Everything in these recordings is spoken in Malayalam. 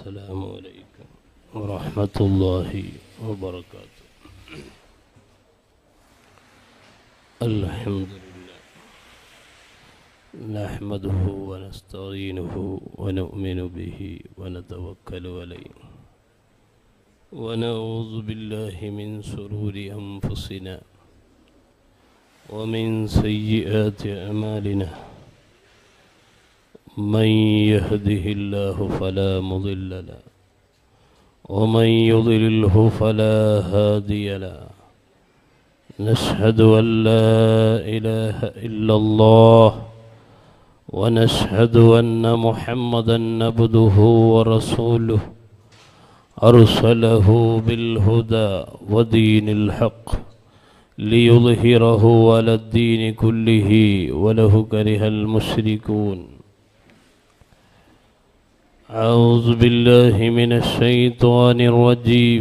السلام عليكم ورحمة الله وبركاته الحمد لله نحمده ونستعينه ونؤمن به ونتوكل عليه ونعوذ بالله من شرور أنفسنا ومن سيئات أعمالنا من يهده الله فلا مضل له ومن يضلله فلا هادي له نشهد أن لا إله إلا الله ونشهد أن محمدا عبده ورسوله أرسله بالهدى ودين الحق ليظهره على الدين كله وله كره المشركون أعوذ بالله من الشيطان الرجيم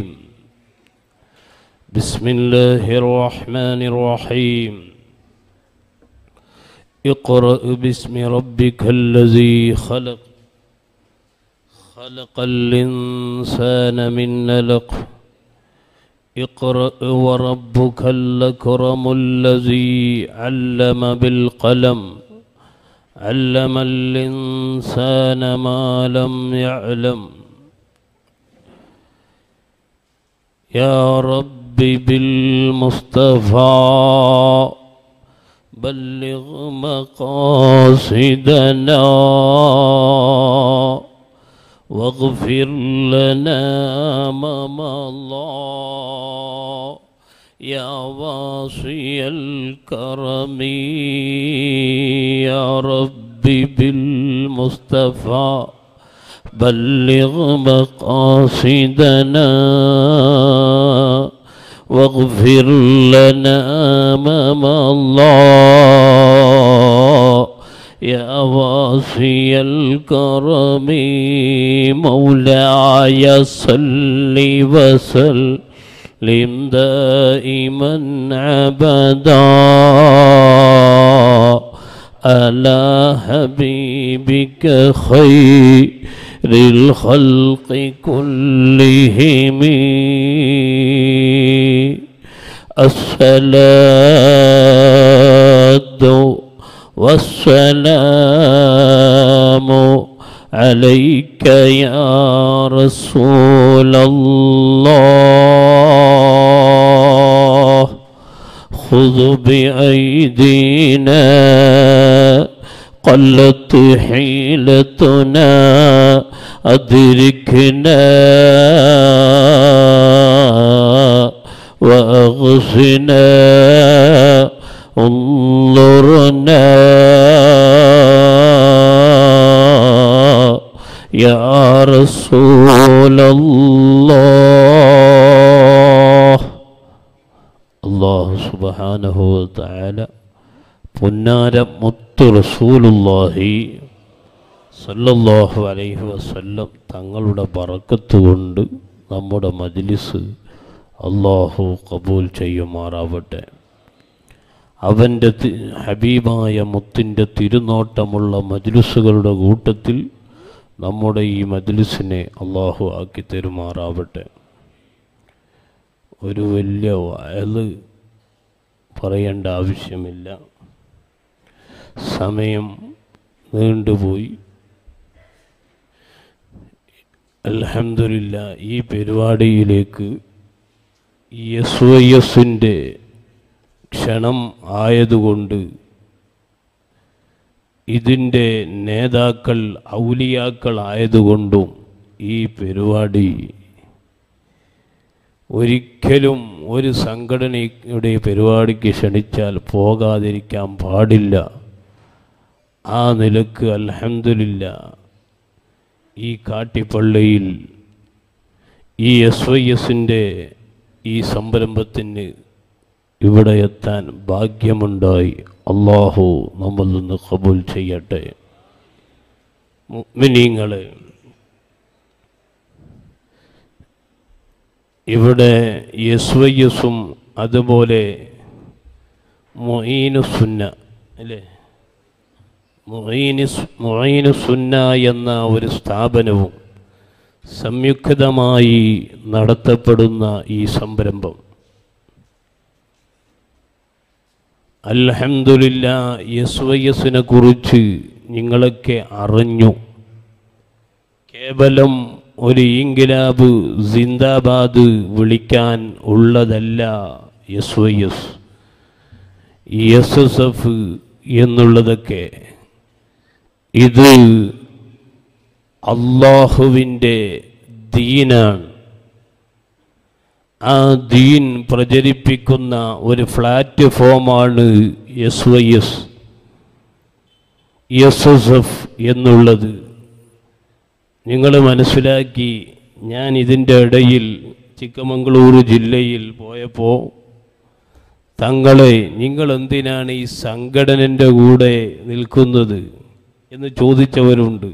بسم الله الرحمن الرحيم اقرأ باسم ربك الذي خلق خلق الإنسان من علق اقرأ وربك الأكرم الذي علم بالقلم علم الإنسان ما لم يعلم يا رب بالمصطفى بلغ مقاصدنا واغفر لنا ما مضى يا واصي الكرم يا رب بالمصطفى بلغ مقاصدنا واغفر لنا ما مضى يا واسي الكرم مولاي صل وسلم دائما عبدا على حبيبك خير الخلق كلهم الصلاة والسلام عليك يا رسول الله خذ بأيدينا قلت حيلتنا أدركنا وأغصنا انظرنا يا رسول الله الله سبحانه وتعالى പുന്നാര മുത്തു റസൂലുല്ലാഹി സല്ലല്ലാഹു അലൈഹി വസല്ലം തങ്ങളുടെ ബറക്കത്ത് കൊണ്ട് നമ്മുടെ മജ്ലിസ് അള്ളാഹു കബൂൽ ചെയ്യുമാറാവട്ടെ അവൻ്റെ ഹബീബായ മുത്തിൻ്റെ തിരുനോട്ടമുള്ള മജ്ലിസുകളുടെ കൂട്ടത്തിൽ നമ്മുടെ ഈ മജ്ലിസിനെ അള്ളാഹു ആക്കി തരുമാറാവട്ടെ ഒരു വലിയ വയല് പറയേണ്ട ആവശ്യമില്ല സമയം നീണ്ടുപോയി അലഹമില്ല ഈ പരിപാടിയിലേക്ക് എസ് വൈ എസിൻ്റെ ക്ഷണം ആയതുകൊണ്ട് ഇതിൻ്റെ നേതാക്കൾ ഔലിയാക്കളായതുകൊണ്ടും ഈ പരിപാടി ഒരിക്കലും ഒരു സംഘടനയുടെ പരിപാടിക്ക് ക്ഷണിച്ചാൽ പോകാതിരിക്കാൻ പാടില്ല ആ നിലക്ക് അലഹമില്ല ഈ കാട്ടിപ്പള്ളിയിൽ ഈ എസ് വൈ എസിൻ്റെ ഈ സംരംഭത്തിന് ഇവിടെ എത്താൻ ഭാഗ്യമുണ്ടായി അള്ളാഹു നമ്മൾ നിന്ന് കബൂൽ ചെയ്യട്ടെ മിനിങ്ങളെ ഇവിടെ എസ് വൈ എസും അതുപോലെ മൊയ്നുസുന്ന അല്ലേ മൊയ്നിസ് മൊയ്നുസുന്ന എന്ന ഒരു സ്ഥാപനവും സംയുക്തമായി നടത്തപ്പെടുന്ന ഈ സംരംഭം അൽഹംദുലില്ല എസ് വൈ എസിനെ കുറിച്ച് നിങ്ങളൊക്കെ അറിഞ്ഞു കേവലം ഒരു ഇൻകിലാബ് സിന്ദാബാദ് വിളിക്കാൻ ഉള്ളതല്ല S Y S S S F എന്നുള്ളതൊക്കെ ഇത് അള്ളാഹുവിൻ്റെ ദീനാണ് ആ ദീൻ പ്രചരിപ്പിക്കുന്ന ഒരു പ്ലാറ്റ്ഫോമാണ് S Y S S S F എന്നുള്ളത് നിങ്ങൾ മനസ്സിലാക്കി ഞാൻ ഇതിൻ്റെ ഇടയിൽ ചിക്കമംഗളൂർ ജില്ലയിൽ പോയപ്പോൾ തങ്ങളെ നിങ്ങൾ എന്തിനാണ് ഈ സംഘടനൻ്റെ കൂടെ നിൽക്കുന്നത് എന്ന് ചോദിച്ചവരുണ്ട്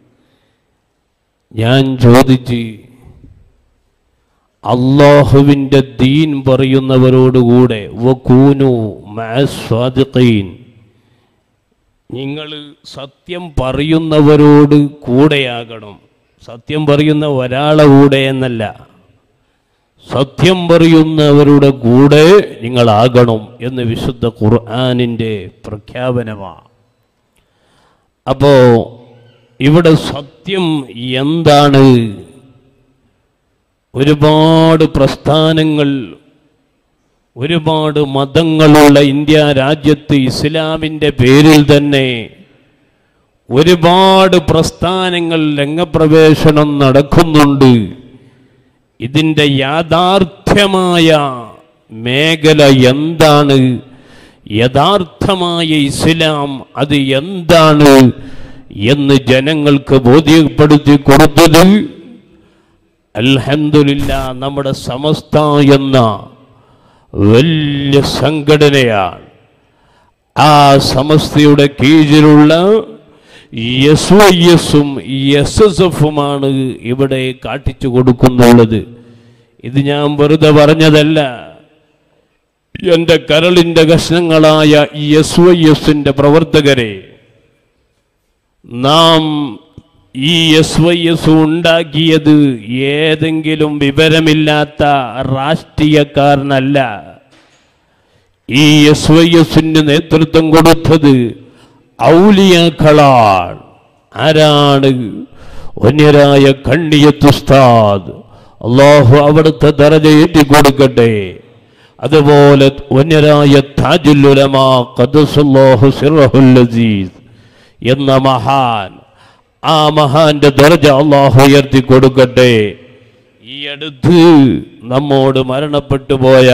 ഞാൻ ചോദിച്ച് അള്ളാഹുവിൻ്റെ ദീൻ പറയുന്നവരോടുകൂടെ വക്കൂനു മാസ്വാദിഖീൻ നിങ്ങൾ സത്യം പറയുന്നവരോട് കൂടെയാകണം സത്യം പറയുന്ന ഒരാളെ കൂടെ എന്നല്ല സത്യം പറയുന്നവരുടെ കൂടെ നിങ്ങളാകണം എന്ന് വിശുദ്ധ ഖുർആാനിൻ്റെ പ്രഖ്യാപനമാണ് അപ്പോൾ ഇവിടെ സത്യം എന്താണ് ഒരുപാട് പ്രസ്ഥാനങ്ങൾ ഒരുപാട് മതങ്ങളുള്ള ഇന്ത്യ രാജ്യത്ത് ഇസ്ലാമിൻ്റെ പേരിൽ തന്നെ ഒരുപാട് പ്രസ്ഥാനങ്ങൾ രംഗപ്രവേശനം നടക്കുന്നുണ്ട് ഇതിൻ്റെ യാഥാർത്ഥ്യമായ മേഖല എന്താണ് യഥാർത്ഥമായ ഇസ്ലാം അത് എന്താണ് എന്ന് ജനങ്ങൾക്ക് ബോധ്യപ്പെടുത്തി കൊടുത്തത് അൽഹംദുലില്ല നമ്മുടെ സമസ്ത എന്ന വലിയ സംഘടനയാണ് ആ സമസ്തയുടെ കീഴിലുള്ള എസ് വൈ എസും എസ് എസ് എഫുമാണ് ഇവിടെ കാട്ടിച്ചു കൊടുക്കുന്നുള്ളത് ഇത് ഞാൻ വെറുതെ പറഞ്ഞതല്ല എൻ്റെ കരളിൻ്റെ കഷ്ണങ്ങളായ ഈ എസ് വൈ എസിൻ്റെ പ്രവർത്തകരെ നാം ഈ എസ് വൈ എസ് ഉണ്ടാക്കിയത് ഏതെങ്കിലും വിവരമില്ലാത്ത രാഷ്ട്രീയക്കാരനല്ല ഈ എസ് വൈ എസിന് നേതൃത്വം കൊടുത്തത് ഔലിയാക്കളാണ് ആരാണ് വന്യരായ കണ്ണിയത്തുസ്താദ് അള്ളാഹു അവിടുത്തെ ദറജ ഏറ്റിക്കൊടുക്കട്ടെ അതുപോലെ വന്യരായ താജുല്ലുലമാ ഖദസുല്ലാഹു സിറഹുൽ അസീസ് എന്ന മഹാൻ ആ മഹാന്റെ ദർജ അള്ളാഹു ഉയർത്തി കൊടുക്കട്ടെ ഈ അടുത്ത് നമ്മോട് മരണപ്പെട്ടു പോയ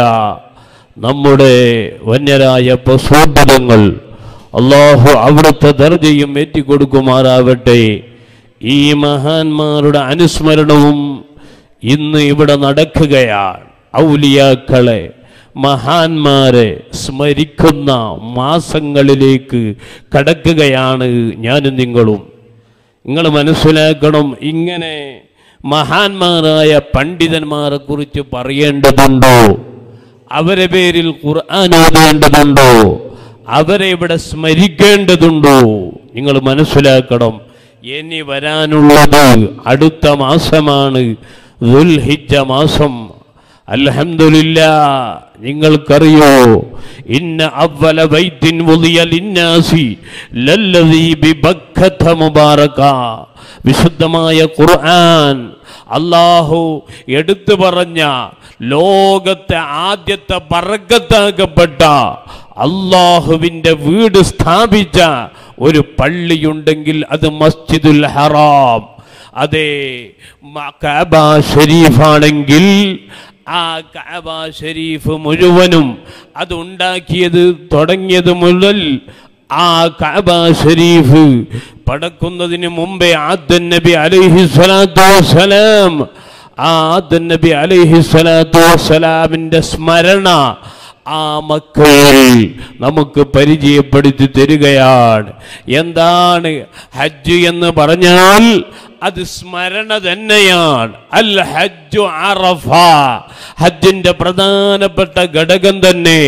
നമ്മുടെ വന്യരായ പ്രസോദനങ്ങൾ അള്ളാഹു അവിടുത്തെ ദർജയും ഏറ്റിക്കൊടുക്കുമാറാവട്ടെ ഈ മഹാന്മാരുടെ അനുസ്മരണവും ഇന്ന് ഇവിടെ നടക്കുകയാണ് ഔലിയാക്കളെ മഹാന്മാരെ സ്മരിക്കുന്ന മാസങ്ങളിലേക്ക് കടക്കുകയാണ് ഞാനും നിങ്ങളും നിങ്ങൾ മനസ്സിലാക്കണം ഇങ്ങനെ മഹാന്മാരായ പണ്ഡിതന്മാരെ കുറിച്ച് പറയേണ്ടതുണ്ടോ അവരെ പേരിൽ ഖുർആൻ ഓതേണ്ടതുണ്ടോ അവരെ ഇവിടെ സ്മരിക്കേണ്ടതുണ്ടോ നിങ്ങൾ മനസ്സിലാക്കണം ഇനി വരാനുള്ളത് അടുത്ത മാസമാണ് ദുൽഹിജ്ജ മാസം അൽഹംദുലില്ല നിങ്ങൾക്കറിയോ ഇന്ന അവല ബൈത്തിൻ വുളിയ ലിന്നാസി ലല്ലദീ ബിബക്കത മുബാറക വിശുദ്ധമായ ഖുർആൻ അള്ളാഹു എടുത്തു പറഞ്ഞ ലോകത്തെ ആദ്യത്തെ ബറക്കത്താക്കപ്പെട്ട അള്ളാഹുവിൻ്റെ വീട് സ്ഥാപിച്ച ഒരു പള്ളിയുണ്ടെങ്കിൽ അത് മസ്ജിദുൽ ഹറാം അതെ മ- കഅബ ഷരീഫാണെങ്കിൽ ആ കഅബ ഷരീഫ് മുഴുവനും അത് ഉണ്ടാക്കിയത് തുടങ്ങിയത് മുതൽ ആ കഅബ ഷരീഫ് പടക്കുന്നതിന് മുമ്പേ ആദ്യൻ നബി അലൈഹി സ്വലാത്തു വസ്സലാം ആ ആദ്യൻ നബി അലൈഹി സ്വലാത്തു വസ്സലാമിൻ്റെ സ്മരണ ആ മക്കളിൽ നമുക്ക് പരിചയപ്പെടുത്തി തരികയാണ് എന്താണ് ഹജ്ജ് എന്ന് പറഞ്ഞാൽ അത് സ്മരണ തന്നെയാണ് അൽ ഹജ്ജു അറഫ ഹജ്ജിന്റെ പ്രധാനപ്പെട്ട ഘടകം തന്നെ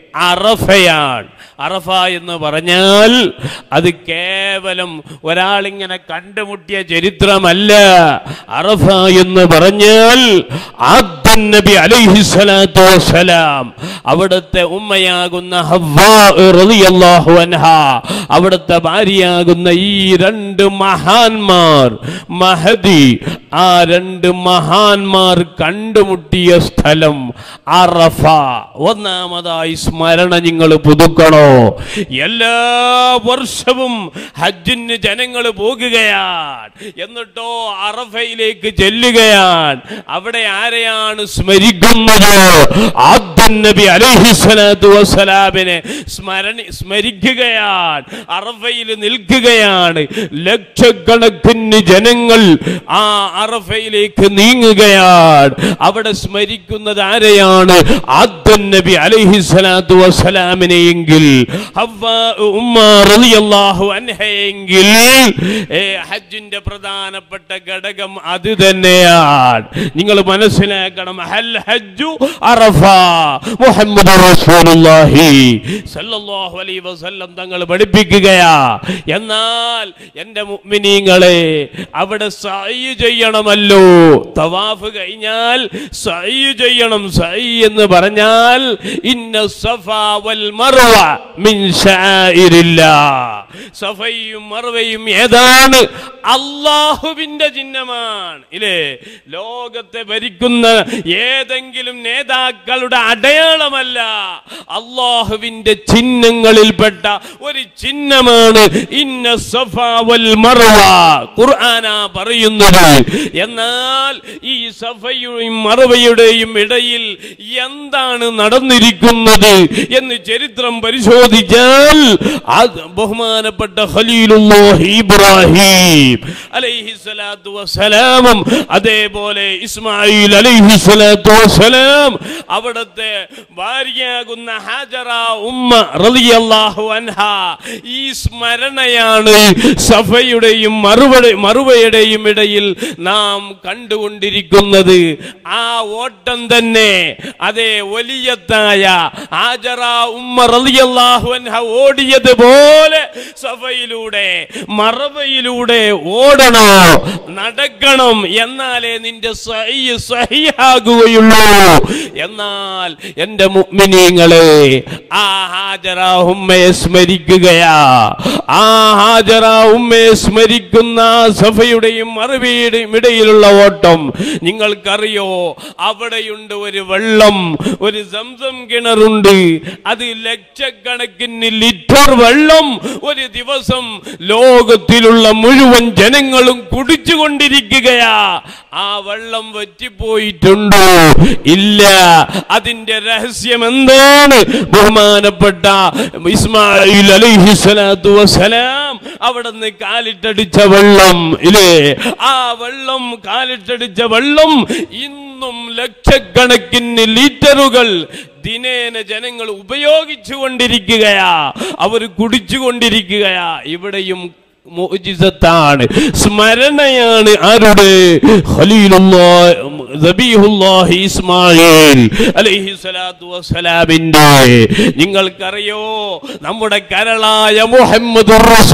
അറഫയാണ് അറഫ എന്ന് പറഞ്ഞാൽ അത് കേവലം ഒരാളിങ്ങനെ കണ്ടുമുട്ടിയ ചരിത്രമല്ല അറഫ എന്ന് പറഞ്ഞാൽ ആദ്യം നബി അലൈഹിസ്സലാത്തു വസ്സലാം അവിടുത്തെ ഉമ്മയാകുന്ന ഹവ്വാ റളിയല്ലാഹു അൻഹ അവിടുത്തെ ഭാര്യയാകുന്ന ഈ രണ്ട് മഹാന്മാർ മഹദി ആ രണ്ട് മഹാന്മാർ കണ്ടുമുട്ടിയ സ്ഥലം അറഫ ഒന്നാമതായി സ്മരണ നിങ്ങൾ പുതുക്കണോ എല്ലാ വർഷവും ഹജ്ജിന് ജനങ്ങൾ പോകുകയാണ് എന്നിട്ടോ അറഫയിലേക്ക് ചെല്ലുകയാണ് അവിടെ ആരെയാണ് സ്മരിക്കുന്നത് ആദ്യം നബി അലൈഹിസ്സലാത്തു വസ്സലാമിനെ സ്മരണി സ്മരിക്കുകയാണ് അറഫയിൽ നിൽക്കുകയാണ് ലക്ഷക്കണക്കിന് ജനങ്ങൾ ആ അറഫയിലേക്ക് നീങ്ങുകയാണ് അവിടെ സ്മരിക്കുന്നത് ആരെയാണ് ആദ്യം നബി അലൈഹിസ്സലാത്തു വസ്സലാമിനെയെങ്കിൽ ഹവ്വാ ഉമ്മ റളിയല്ലാഹു അൻഹയെങ്കിൽ ഏ, ഹജ്ജിന്റെ പ്രധാനപ്പെട്ട ഘടകം അത് തന്നെയാണ് നിങ്ങൾ മനസ്സിലാക്കണം ഹൽ ഹജ്ജു അറഫ മുഹമ്മദ് റസൂലുള്ളാഹി സല്ലല്ലാഹു അലൈഹി വസല്ലം തങ്ങൾ പഠിപ്പിക്കുകയാ എന്നാൽ എൻ്റെ മുഅ്മിനീങ്ങളെ അവിടെ സഅയ് ചെയ്യണമല്ലോ തവാഫ് കഴിഞ്ഞാൽ സഅയ് ചെയ്യണം സഅയ് എന്ന് പറഞ്ഞാൽ ഇന്ന സഫ വൽ മർവ മിൻ ശാഇരില്ലാ സഫയും മർവയും ഏതാണ് അള്ളാഹുവിന്റെ ചിഹ്നമാണ് ഇല്ലേ ലോകത്തെ ഭരിക്കുന്ന ഏതെങ്കിലും നേതാക്കളുടെ അടയാളമല്ല അള്ളാഹുവിന്റെ ചിഹ്നങ്ങളിൽപ്പെട്ട ഒരു ചിഹ്നമാണ് ഇന്ന സഫ വൽ മർവ ഖുർആനാ പറയുന്നത് എന്നാൽ ഈ സഫയുടെയും മറവയുടെയും ഇടയിൽ എന്താണ് നടന്നിരിക്കുന്നത് എന്ന് ചരിത്രം പരിശോധിച്ചാൽ അത് ബഹുമാനപ്പെട്ട ഖലീലുല്ലാഹി ഇബ്രാഹിം അലൈഹി സ്വലാത്തു വസ്സലാമും അതേപോലെ ഇസ്മായിൽ അലൈഹി സ്വലാത്തു വസ്സലാം അവിടുത്തെ ഭാര്യയാകുന്ന ഹാജറ ഉമ്മ റളിയല്ലാഹു അൻഹ ഈ സ്മരണയാണ് സഫയുടെയും മറുപടി മറുവയുടെയും ഇടയിൽ നാം കണ്ടുകൊണ്ടിരിക്കുന്നത് ആ ഓട്ടം തന്നെ അതേ വലിയത്തായ ഹാജറ ഉമ്മ റളിയല്ലാഹു അൻഹ ഓടിയതുപോലെ സഫയിലൂടെ മറവയിലൂടെ ഓടണോ നടക്കണം എന്നാലേ നിന്റെ സഹി സഹിയാകുകയുള്ളൂ എന്നാൽ എൻ്റെ മുഅ്മിനീങ്ങളെ ആ ഹാജറ ഉമ്മയെ സ്മരിക്കുകയാ ആ ഹാജറ ഉമ്മയെ സ്മരിക്കുന്ന ആ സഫയുടെയും മറവിയുടെയും ഇടയിലുള്ള ഓട്ടം നിങ്ങൾക്കറിയോ അവിടെയുണ്ട് ഒരു വെള്ളം ഒരു സംസം കിണറുണ്ട് അത് ലക്ഷക്കണക്കിന് ലിറ്റർ വെള്ളം ഒരു ദിവസം ലോകത്തിലുള്ള മുഴുവൻ ജനങ്ങളും കുടിച്ചുകൊണ്ടിരിക്കുകയാ ആ വെള്ളം വറ്റിപ്പോയിട്ടുണ്ടോ ഇല്ല അതിന്റെ രഹസ്യം എന്താണ് ബഹുമാനപ്പെട്ട ഇസ്മായിൽ അലൈഹി സ്വലാത്തു വസ്സലാം അവിടെ നിന്ന് കാലിട്ടടിച്ച വെള്ളം ഇല്ലേ ആ വെള്ളം കാലിട്ടടിച്ച വെള്ളം ഇന്നും ലക്ഷക്കണക്കിന് ലിറ്ററുകൾ ദിനേന ജനങ്ങൾ ഉപയോഗിച്ചു കൊണ്ടിരിക്കുകയാ അവർ കുടിച്ചുകൊണ്ടിരിക്കുകയാ ഇവിടെയും മോചിതത്താണ് സ്മരണയാണ് ആരുടെ ഖലീലുല്ലാഹ് ദബീഹുല്ലാഹി ഇസ്മായിൽ അലൈഹി സ്വലാത്തു വസ്സലാമിന്റെ നിങ്ങൾക്കറിയോ നമ്മുടെ കരളായ മുഹമ്മദ്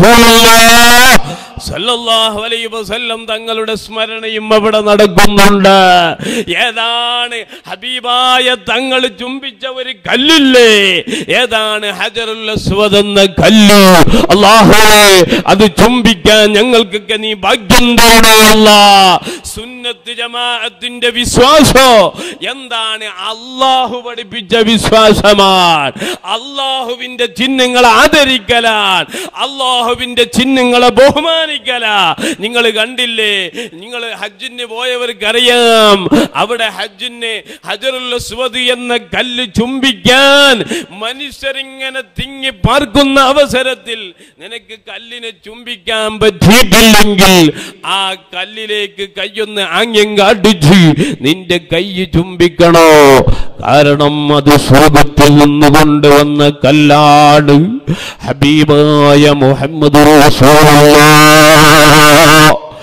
സല്ലല്ലാഹു അലൈഹി വസല്ലം തങ്ങളുടെ സ്മരണയും അവിടെ നടക്കുന്നുണ്ട് ഏതാണ് ഹബീബായ തങ്ങൾ ചുംബിച്ച ഒരു കല്ലില്ലേ ഏതാണ് ഹജറുൽ അസ്വദ് എന്ന കല്ല് അല്ലാഹുവേ അത് ചുംബിക്കാൻ ഞങ്ങൾക്കൊക്കെ നീ ഭാഗ്യം തരണമല്ല സുന്നത്ത് ജമാഅത്തിന്റെ വിശ്വാസോ എന്താണ് അള്ളാഹു പഠിപ്പിച്ച വിശ്വാസമാണ് അള്ളാഹുവിന്റെ ചിഹ്നങ്ങൾ ആദരിക്കലാണ് അള്ളാഹുവിന്റെ ചിഹ്നങ്ങളെ ബഹുമാനിക്കലാ നിങ്ങൾ കണ്ടില്ലേ നിങ്ങൾ ഹജ്ജിന് പോയവർക്കറിയാം അവിടെ ഹജ്ജിന് ഹജറുൽ അസ്വദ് എന്ന കല്ല് ചുംബിക്കാൻ മനുഷ്യരിങ്ങനെ തിങ്ങി പാർക്കുന്ന അവസരത്തിൽ നിനക്ക് കല്ലിനെ ചുംബിക്കാൻ പറ്റിയിട്ടില്ലെങ്കിൽ ആ കല്ലിലേക്ക് കയ്യൊന്ന് ആംഗ്യം കാട്ടിച്ച് നിന്റെ കൈ ചുംബിക്കണോ കാരണം അത് സ്വർഗത്തിൽ നിന്ന് കൊണ്ടുവന്ന കല്ലാണ് ഹബീബായ മുഹമ്മദ്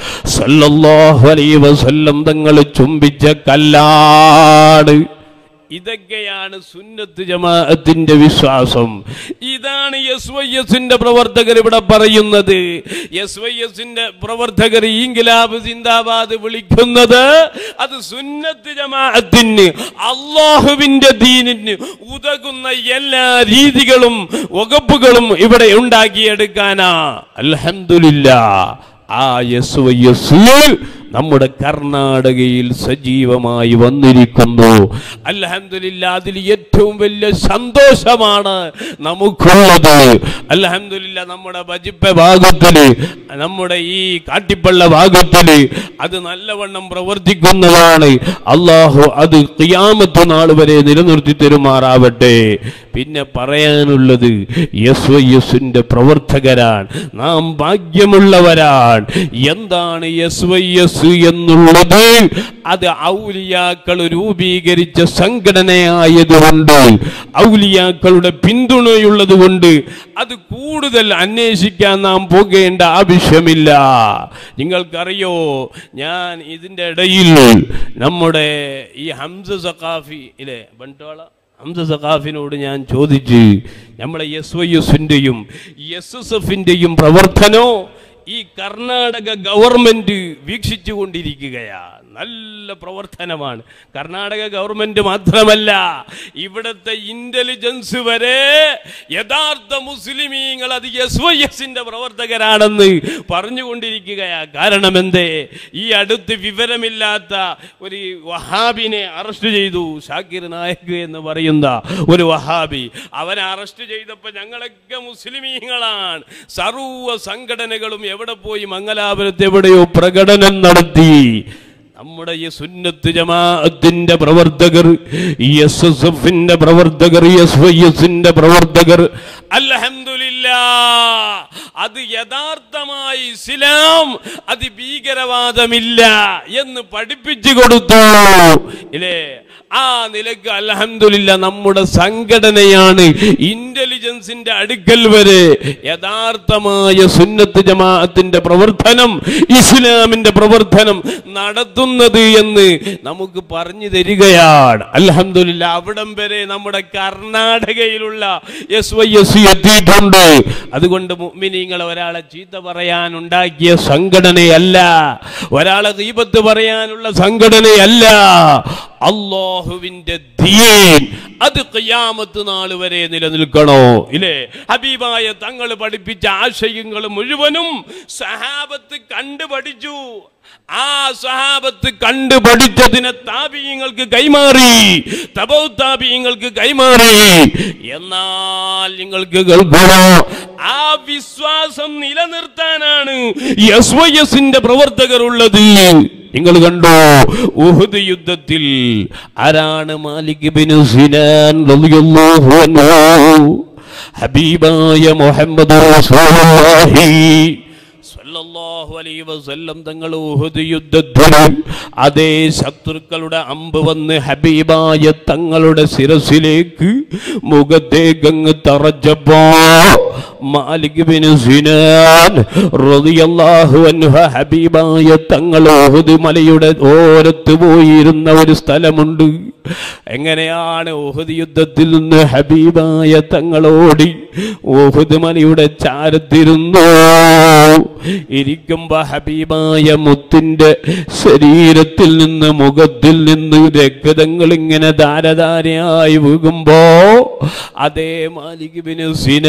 സല്ലല്ലാഹു അലൈഹി വസല്ലം തങ്ങൾ ചുംബിച്ച കല്ലാണ് ഇതൊക്കെയാണ് സുന്നത്ത് ജമാഅത്തിന്റെ വിശ്വാസം ഇതാണ് എസ് വൈ എസിന്റെ പ്രവർത്തകർ ഇവിടെ പറയുന്നത് എസ് വൈ എസിന്റെ പ്രവർത്തകർ ഇൻകിലാബ് സിന്ദാബാദ് വിളിക്കുന്നത് അത് സുന്നത്ത് ജമാഅത്തിന് അള്ളാഹുവിന്റെ ദീനിന് ഉതകുന്ന എല്ലാ രീതികളും വകുപ്പുകളും ഇവിടെ ഉണ്ടാക്കിയെടുക്കാനാ അൽഹംദുലില്ലാ ആ എസ് വൈ എസ് നമ്മുടെ കർണാടകയിൽ സജീവമായി വന്നിരിക്കുന്നു അൽഹംദുലില്ല അതിൽ ഏറ്റവും വലിയ സന്തോഷമാണ് നമുക്കുള്ളത് അൽഹംദുലില്ല നമ്മുടെ ബജിപ്പ ഭാഗത്തില് നമ്മുടെ ഈ കാട്ടിപ്പള്ള ഭാഗത്തില് അത് നല്ലവണ്ണം പ്രവർത്തിക്കുന്നതാണ് അള്ളാഹു അത് ഖിയാമത്ത് നാൾ വരെ നിലനിർത്തി തരുമാറാവട്ടെ പിന്നെ പറയാനുള്ളത് എസ് വൈ എസിന്റെ പ്രവർത്തകരാണ് നാം ഭാഗ്യമുള്ളവരാണ് എന്താണ് എസ് വൈ എസ് എന്നുള്ളത് അത് ഔലിയാക്കൾ രൂപീകരിച്ച സംഘടനയായതുകൊണ്ട് ഔലിയാക്കളുടെ പിന്തുണയുള്ളത് കൊണ്ട് അത് കൂടുതൽ അന്വേഷിക്കാൻ നാം പോകേണ്ട ആവശ്യമില്ല നിങ്ങൾക്കറിയോ ഞാൻ ഇതിൻ്റെ ഇടയിൽ നമ്മുടെ ഈ ഹംസ സഖാഫി ഇല്ലേ ബണ്ടോള ഹംസ സഖാഫിനോട് ഞാൻ ചോദിച്ച് നമ്മളെ എസ് വൈ എസിൻ്റെയും എസ് എസ് എഫിൻ്റെയും പ്രവർത്തനോ ഈ കർണാടക ഗവൺമെന്റ് വീക്ഷിച്ചു കൊണ്ടിരിക്കുകയാ നല്ല പ്രവർത്തനമാണ് കർണാടക ഗവൺമെന്റ് മാത്രമല്ല ഇവിടുത്തെ ഇന്റലിജൻസ് വരെ യഥാർത്ഥ മുസ്ലിമീങ്ങൾ അത് എസ് വൈ എസിന്റെ പ്രവർത്തകരാണെന്ന് പറഞ്ഞുകൊണ്ടിരിക്കുകയാ കാരണം എന്തേ ഈ അടുത്ത് വിവരമില്ലാത്ത ഒരു വഹാബിനെ അറസ്റ്റ് ചെയ്തു ഷാക്കിർ നായക് എന്ന് പറയുന്ന ഒരു വഹാബി അവനെ അറസ്റ്റ് ചെയ്തപ്പോൾ ഞങ്ങളൊക്കെ മുസ്ലിമീങ്ങളാണ് സർവ സംഘടനകളും എവിടെ പോയി മംഗലാപുരത്ത് എവിടെയോ പ്രകടനം നടത്തി നമ്മുടെ ഈ സുന്നത്ത് ജമാഅത്തിന്റെ പ്രവർത്തകർ എസ് എസ് എഫിന്റെ പ്രവർത്തകർ എസ് വൈ എസിന്റെ പ്രവർത്തകർ അൽഹംദുലില്ല അത് യഥാർത്ഥമായി ഇസ്ലാം അത് ഭീകരവാദമില്ല എന്ന് പഠിപ്പിച്ചു കൊടുത്തു ഇല്ലേ ആ നിലക്ക് അൽഹംദുലില്ല നമ്മുടെ സംഘടനയാണ് ഇന്റലിജൻസിന്റെ അടുക്കൽ വരെ യഥാർത്ഥമായ സുന്നത്ത് ജമാഅത്തിന്റെ പ്രവർത്തനം ഇസ്ലാമിന്റെ പ്രവർത്തനം നടത്തുന്നത് എന്ന് നമുക്ക് പറഞ്ഞു തരികയാണ് അൽഹംദുലില്ല അവിടം വരെ നമ്മുടെ കർണാടകയിലുള്ള എസ് വൈ എസ് എത്തിയിട്ടുണ്ട് അതുകൊണ്ട് മുഅ്മിനീങ്ങൾ ഒരാളെ ചീത്ത പറയാൻ ഉണ്ടാക്കിയ സംഘടനയല്ല ഒരാളെ ദീപത്ത് പറയാനുള്ള സംഘടനയല്ല അള്ളാഹുവിന്റെ ദീൻ അത് ഖിയാമത്ത് നാൾ വരെ നിലനിൽക്കണോ ഇല്ലേ ഹബീബായ തങ്ങൾ പഠിപ്പിച്ച ആശയങ്ങൾ മുഴുവനും സഹാബത്ത് കണ്ടു പഠിച്ചു ആ സഹാബത്ത് കണ്ടു പഠിച്ചതിനെ താപീയങ്ങൾക്ക് കൈമാറി തപോ താപീയങ്ങൾക്ക് കൈമാറി എന്നാൽ നിങ്ങൾക്ക് കേൾക്കണോ ആ വിശ്വാസം നിലനിർത്താനാണ് എസ് വൈ എസിന്റെ പ്രവർത്തകർ ഉള്ളത് നിങ്ങൾ കണ്ടോ ഉഹുദ് യുദ്ധത്തിൽ ആരാണ് മാലിക് ബിൻ സിനാൻ റളിയല്ലാഹു അൻഹു ഹബീബായ മുഹമ്മദ് റസൂലുള്ളാഹി സല്ലല്ലാഹു അലൈഹി വസല്ലം തങ്ങൾ ഉഹുദ് യുദ്ധത്തിൽ അതേ ശത്രുക്കളുടെ അമ്പ് വന്ന് ഹബീബായ തങ്ങളുടെ ശിരസിലേക്ക് മുഖത്തേക്കങ്ങ് തറച്ചപ്പോ മാലിക് ബിൻ സിനാൻ റളിയല്ലാഹു അൻഹു ഹബീബായ തങ്ങൾ ഉഹുദ് മലയുടെ ഓരത്ത് പോയിരുന്ന ഒരു സ്ഥലമുണ്ട് എങ്ങനെയാണ് ഉഹുദ് യുദ്ധത്തിൽ നിന്ന് ഹബീബായ തങ്ങളോടി ഉഹുദ് മലയുടെ ചാരത്തിരുന്നു ഇരിക്കുമ്പോ ഹബീബായ മുത്തിന്റെ ശരീരത്തിൽ നിന്ന് മുഖത്തിൽ നിന്ന് രക്തങ്ങൾ ഇങ്ങനെ ധാരധാരയായി വീകുമ്പോ അതേ മാലികിബിന്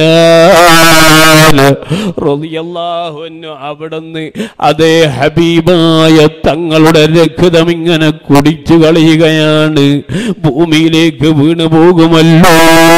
സിനാഹുന്നു അവിടുന്ന് അതേ ഹബീബായ തങ്ങളുടെ രക്തം ഇങ്ങനെ കുടിച്ചു കളയുകയാണ് ഭൂമിയിലേക്ക് വീണു പോകുമല്ലോ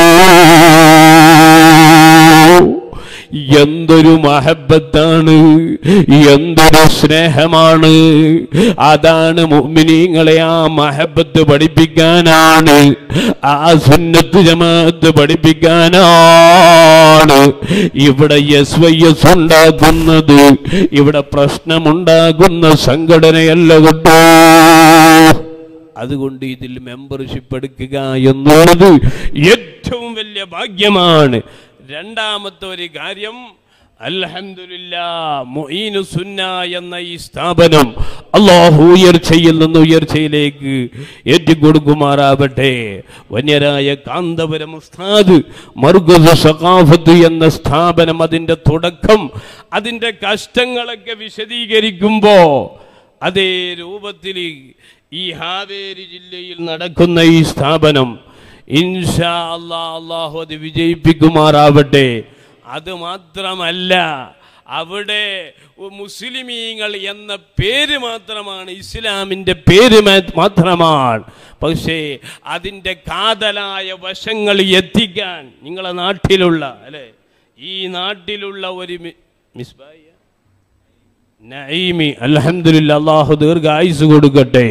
എന്തൊരു മഹബത്താണ് എന്തൊരു സ്നേഹമാണ് അതാണ് മുഅ്മിനീങ്ങളെ ആ മഹബത്ത് പഠിപ്പിക്കാനാണ് ആ സുന്നത്ത് ജമാഅത്ത് പഠിപ്പിക്കാനാണ് ഇവിടെ എസ് വൈ എസ് ഉണ്ടാക്കുന്നത് ഇവിടെ പ്രശ്നമുണ്ടാകുന്ന സംഘടനയല്ല കേട്ടോ അതുകൊണ്ട് ഇതിൽ മെമ്പർഷിപ്പ് എടുക്കുക എന്നുള്ളത് ഏറ്റവും വലിയ ഭാഗ്യമാണ് രണ്ടാമത്തെ ഒരു കാര്യം അൽഹംദുലില്ലാ മുഈനു സുന്ന എന്ന ഈ സ്ഥാപനം അള്ളാഹു ഉയർച്ചയിൽ നിന്ന് ഉയർച്ചയിലേക്ക് ഏറ്റിക്കൊടുക്കുമാറാവട്ടെ വന്യരായ കാന്തപുരം ഉസ്താദ് മർഗസ് സഖാഫത്ത് എന്ന സ്ഥാപനം അതിൻ്റെ തുടക്കം അതിൻ്റെ കഷ്ടങ്ങളൊക്കെ വിശദീകരിക്കുമ്പോ അതേ രൂപത്തിൽ ഈ ഹാവേരി ജില്ലയിൽ നടക്കുന്ന ഈ സ്ഥാപനം ഇൻഷാ അല്ലാ അള്ളാഹു അത് വിജയിപ്പിക്കുമാറാവട്ടെ അത് മാത്രമല്ല അവിടെ മുസ്ലിമീങ്ങൾ എന്ന പേര് മാത്രമാണ് ഇസ്ലാമിൻ്റെ പേര് മാ- മാത്രമാണ് പക്ഷേ അതിൻ്റെ കാതലായ വശങ്ങൾ എത്തിക്കാൻ നിങ്ങളെ നാട്ടിലുള്ള അല്ലേ ഈ നാട്ടിലുള്ള ഒരു മി- മിസ്ബായ നഈമി അൽഹംദുലില്ല അള്ളാഹു ദീർഘായുസ് കൊടുക്കട്ടെ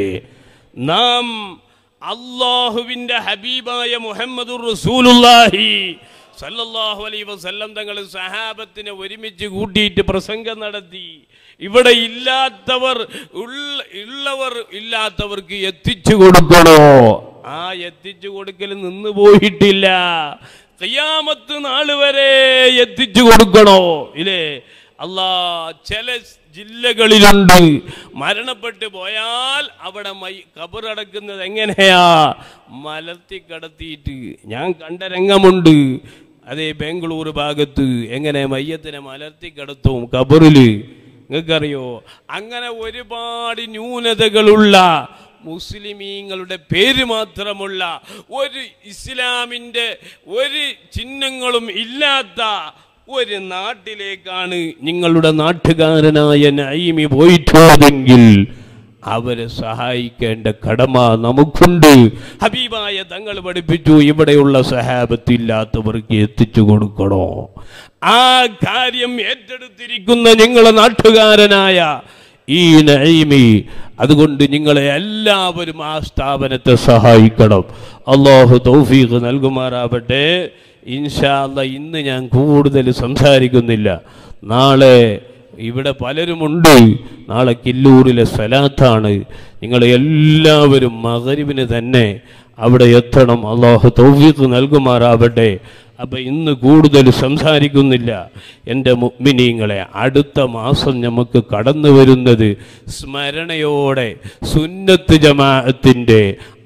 നാം അള്ളാഹുവിൻ്റെ ഹബീബായ മുഹമ്മദുർ റസൂലുള്ളാഹി സല്ലല്ലാഹു അലൈഹി വസല്ലം തങ്ങൾ സഹാബത്തിനെ ഒരുമിച്ച് കൂട്ടിയിട്ട് പ്രസംഗം നടത്തി ഇവിടെ ഇല്ലാത്തവർ ഉള്ള- ഉള്ളവർ ഇല്ലാത്തവർക്ക് എത്തിച്ചു കൊടുക്കണോ ആ എത്തിച്ചു കൊടുക്കൽ നിന്ന് പോയിട്ടില്ല ഖിയാമത്ത് നാൾ വരെ എത്തിച്ചു കൊടുക്കണോ ഇല്ലേ അല്ലാ ചില ജില്ലകളിലുണ്ട് മരണപ്പെട്ടു പോയാൽ അവിടെ മൈ കബറടക്കുന്നത് എങ്ങനെയാ മലർത്തി കടത്തിയിട്ട് ഞാൻ കണ്ട രംഗമുണ്ട് അതേ ബാംഗ്ലൂർ ഭാഗത്ത് എങ്ങനെ മയ്യത്തിനെ മലർത്തി കടത്തും കബറില് നിങ്ങൾക്കറിയോ അങ്ങനെ ഒരുപാട് ന്യൂനതകളുള്ള മുസ്ലിമീങ്ങളുടെ പേര് മാത്രമുള്ള ഒരു ഇസ്ലാമിൻ്റെ ഒരു ചിഹ്നങ്ങളും ഇല്ലാത്ത ഒരു നാട്ടിലേക്കാണ് നിങ്ങളുടെ നാട്ടുകാരനായ നൈമി പോയിട്ടുള്ളതെങ്കിൽ അവരെ സഹായിക്കേണ്ട കടമ നമുക്കുണ്ട് ഹബീബായ തങ്ങൾ പഠിപ്പിച്ചു ഇവിടെയുള്ള സഹാബത്തില്ലാത്തവർക്ക് എത്തിച്ചു കൊടുക്കണോ ആ കാര്യം ഏറ്റെടുത്തിരിക്കുന്ന നിങ്ങളെ നാട്ടുകാരനായ ഈ നൈമി അതുകൊണ്ട് നിങ്ങളെ എല്ലാവരും ആ സ്ഥാപനത്തെ സഹായിക്കണം അള്ളാഹു തൗഫീഖ് നൽകുമാറാവട്ടെ ഇൻഷാല്ല ഇന്ന് ഞാൻ കൂടുതൽ സംസാരിക്കുന്നില്ല നാളെ ഇവിടെ പലരുമുണ്ട് നാളെ കില്ലൂരിലെ സ്ഥലത്താണ് നിങ്ങൾ എല്ലാവരും മകരിവിന് തന്നെ അവിടെ എത്തണം അള്ളാഹു തൗഫീഖ് നൽകുമാറാവട്ടെ അപ്പം ഇന്ന് കൂടുതൽ സംസാരിക്കുന്നില്ല എൻ്റെ മുഗ്മിനീങ്ങളെ അടുത്ത മാസം നമുക്ക് കടന്നു വരുന്നത് സ്മരണയോടെ സുന്നത്ത് ജമാഅത്തിൻ്റെ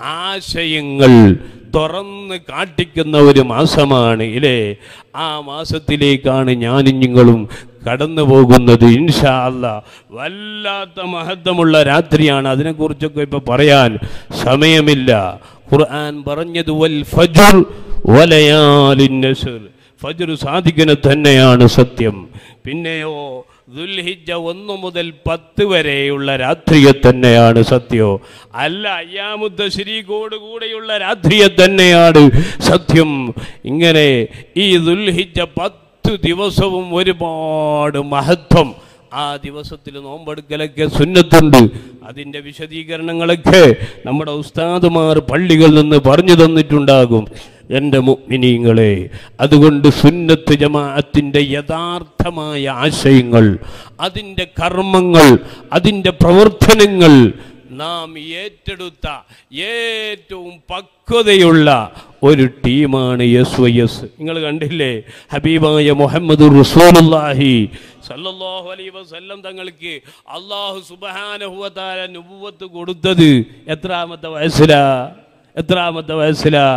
ആശയങ്ങൾ തുറന്ന് കാട്ടിക്കുന്ന ഒരു മാസമാണ് ഇല്ലേ ആ മാസത്തിലേക്കാണ് ഞാനും നിങ്ങളും കടന്നു പോകുന്നത് ഇൻഷാ അല്ല വല്ലാത്ത മഹത്വമുള്ള രാത്രിയാണ് അതിനെക്കുറിച്ചൊക്കെ ഇപ്പൊ പറയാൻ സമയമില്ല ഖുർആൻ പറഞ്ഞത് വൽ ഫജ്ർ വലയാലിൻ നസ്ർ ഫജ്ർ സാധിക്കുന്ന തന്നെയാണ് സത്യം പിന്നെയോ ദുൽഹിജ ഒന്ന് മുതൽ പത്ത് വരെയുള്ള രാത്രിയെ തന്നെയാണ് സത്യോ അല്ല അയ്യാമുദ്ദശ്രീകോട് കൂടെയുള്ള രാത്രിയെ തന്നെയാണ് സത്യം ഇങ്ങനെ ഈ ദുൽഹിജ പത്ത് ദിവസവും ഒരുപാട് മഹത്വം ആ ദിവസത്തിൽ നോമ്പെടുക്കലൊക്കെ സുന്നത്തുണ്ട് അതിൻ്റെ വിശദീകരണങ്ങളൊക്കെ നമ്മുടെ ഉസ്താദുമാർ പള്ളികളിൽ നിന്ന് പറഞ്ഞു തന്നിട്ടുണ്ടാകും എൻ്റെ മുഗ്മിനീങ്ങളെ അതുകൊണ്ട് സുന്നത്ത് ജമാഅത്തിൻ്റെ യഥാർത്ഥമായ ആശയങ്ങൾ അതിൻ്റെ കർമ്മങ്ങൾ അതിൻ്റെ പ്രവർത്തനങ്ങൾ നാം ഏറ്റെടുത്ത ഏറ്റവും പക്വതയുള്ള ഒരു ടീമാണ് എസ് വൈ എസ് നിങ്ങൾ കണ്ടില്ലേ ഹബീബായ മുഹമ്മദ് റസൂലുള്ളാഹി സല്ലല്ലാഹു അലൈഹി വസല്ലം തങ്ങൾക്ക് അള്ളാഹു സുബ്ഹാനഹു വ നുബുവത്ത് കൊടുത്തത് എത്രാമത്തെ വയസ്സിലാ എത്രാമത്തെ വയസ്സിലാ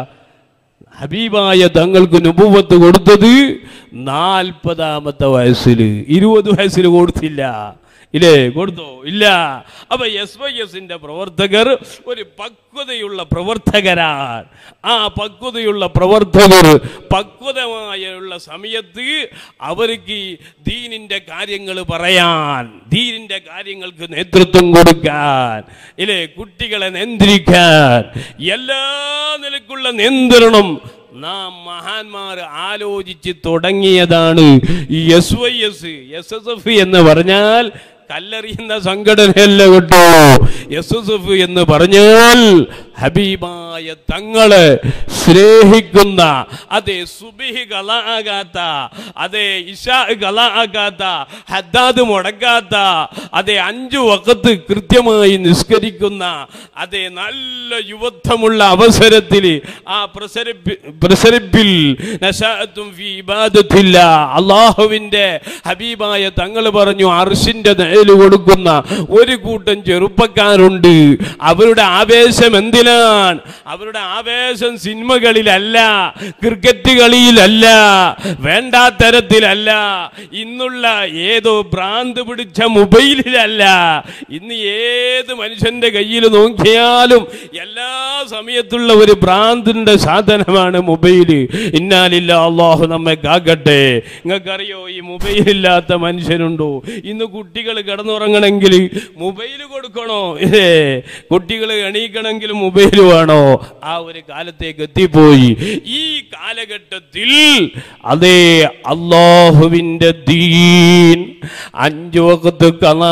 ഹബീബായ തങ്ങൾക്ക് നുപുവത്ത് കൊടുത്തത് നാൽപ്പതാമത്തെ വയസ്സിൽ ഇരുപത് വയസ്സിൽ കൊടുത്തില്ല ഇല്ലേ കൊടുത്തോ ഇല്ല അപ്പൊ എസ് വൈ എസിന്റെ പ്രവർത്തകർ ഒരു പക്വതയുള്ള പ്രവർത്തകരാണ് ആ പക്വതയുള്ള പ്രവർത്തകർ പക്വതമായുള്ള സമയത്ത് അവർക്ക് ദീനിന്റെ കാര്യങ്ങൾ പറയാൻ ദീനിന്റെ കാര്യങ്ങൾക്ക് നേതൃത്വം കൊടുക്കാൻ ഇല്ലേ കുട്ടികളെ നിയന്ത്രിക്കാൻ എല്ലാ നിലക്കുള്ള നിയന്ത്രണം നാം മഹാന്മാർ ആലോചിച്ച് തുടങ്ങിയതാണ് ഈ S Y S S S F എന്ന് പറഞ്ഞാൽ കല്ലെറിയുന്ന സംഘടനയല്ല കേട്ടോ എസ് എസ് എഫ് എന്ന് പറഞ്ഞാൽ ഹബീബായ തങ്ങള് സ്നേഹിക്കുന്ന അതേ സുബിഹി കളാകാത്ത അതേ ഇഷാ കളാകാത്ത ഹദ്ദാദ് മുടക്കാത്ത അതേ അഞ്ചു വക്കത്ത് കൃത്യമായി നിസ്കരിക്കുന്ന അതേ നല്ല യുവത്വമുള്ള അവസരത്തിൽ ആ പ്രസരിപ്പി പ്രസരിപ്പിൽ നശാഅത്തും ഫീ ഇബാദത്തില്ല അള്ളാഹുവിന്റെ ഹബീബായ തങ്ങൾ പറഞ്ഞു അർഷിന്റെ നേല് കൊടുക്കുന്ന ഒരു കൂട്ടം ചെറുപ്പക്കാരുണ്ട് അവരുടെ ആവേശം എന്തിനാണ് അവരുടെ ആവേശം സിനിമകളിലല്ല ക്രിക്കറ്റ് കളിയിലല്ല വേണ്ടാ തരത്തിലല്ല ഇന്നുള്ള ഏതോ ഭ്രാന്ത് പിടിച്ച മൊബൈലിലല്ല ഇന്ന് ഏത് മനുഷ്യന്റെ കയ്യിൽ നോക്കിയാലും എല്ലാ സമയത്തുള്ള ഒരു ഭ്രാന്തിന്റെ സാധനമാണ് മൊബൈല് ഇന്നാലില്ല അള്ളാഹു നമ്മെ കാക്കട്ടെ നിങ്ങൾക്കറിയോ ഈ മൊബൈൽ ഇല്ലാത്ത മനുഷ്യനുണ്ടോ ഇന്ന് കുട്ടികൾ കിടന്നുറങ്ങണമെങ്കിൽ മൊബൈൽ കൊടുക്കണോ ഏ കുട്ടികൾ എണീക്കണമെങ്കിൽ മൊബൈൽ വേണോ ആ ഒരു കാലത്തേക്ക് എത്തിപ്പോയി ഈ കാലഘട്ടത്തിൽ അതേ അള്ളാഹുവിന്റെ ദീൻ അഞ്ചു വക്കത്ത്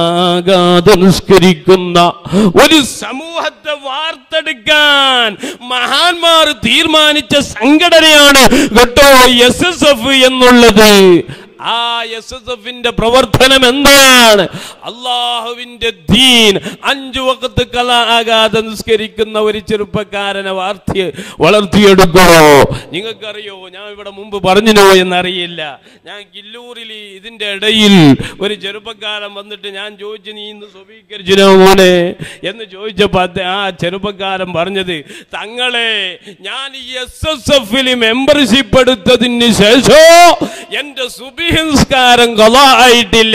കലാകാതെ നിസ്കരിക്കുന്ന ഒരു സമൂഹത്തെ വാർത്തെടുക്കാൻ മഹാന്മാർ തീരുമാനിച്ച സംഘടനയാണ് കേട്ടോ എസ് എസ് എഫ് എന്നുള്ളത് ആ എസ് എസ് എഫിന്റെ പ്രവർത്തനം എന്താണ് അള്ളാഹുവിന്റെ ദീൻ അഞ്ചു വക്കത്ത് കല ആകാതെ നിസ്കരിക്കുന്ന ഒരു ചെറുപ്പക്കാരനെ വാർത്തി വളർത്തിയെടുക്കണോ നിങ്ങൾക്കറിയോ ഞാൻ ഇവിടെ മുമ്പ് പറഞ്ഞിനോ എന്നറിയില്ല ഞാൻ കില്ലൂരിൽ ഇതിന്റെ ഇടയിൽ ഒരു ചെറുപ്പക്കാരൻ വന്നിട്ട് ഞാൻ ചോദിച്ചു നീ ഇന്ന് സ്വീകരിച്ചിനോ മോനെ എന്ന് ചോദിച്ചപ്പോ അത് ആ ചെറുപ്പക്കാരൻ പറഞ്ഞത് തങ്ങളെ ഞാൻ ഈ എസ് എസ് എഫിൽ മെമ്പർഷിപ്പ് എടുത്തതിന് ശേഷം എന്റെ സുബിഹിംസ്കാരം കൊലായിട്ടില്ല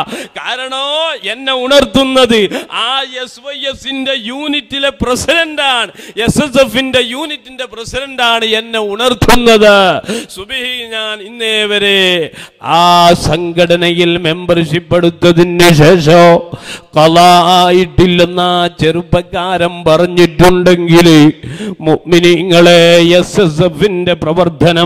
കാരണോ എന്നെ ഉണർത്തുന്നത് ആ എസ് വൈ എസിന്റെ യൂണിറ്റിലെ പ്രസിഡന്റാണ് എസ് എസ് എഫിന്റെ യൂണിറ്റിന്റെ പ്രസിഡന്റാണ് എന്നെ ഉണർത്തുന്നത് സുബിഹി ഞാൻ ഇന്നേ വരെ ആ സംഘടനയിൽ മെമ്പർഷിപ്പ് എടുത്തതിന് ശേഷം കലായിട്ടില്ലെന്ന ആ ചെറുപ്പക്കാരൻ പറഞ്ഞിട്ടുണ്ടെങ്കിൽ മുഅ്മിനീങ്ങളെ എസ് എസ് എഫിന്റെ പ്രവർത്തനം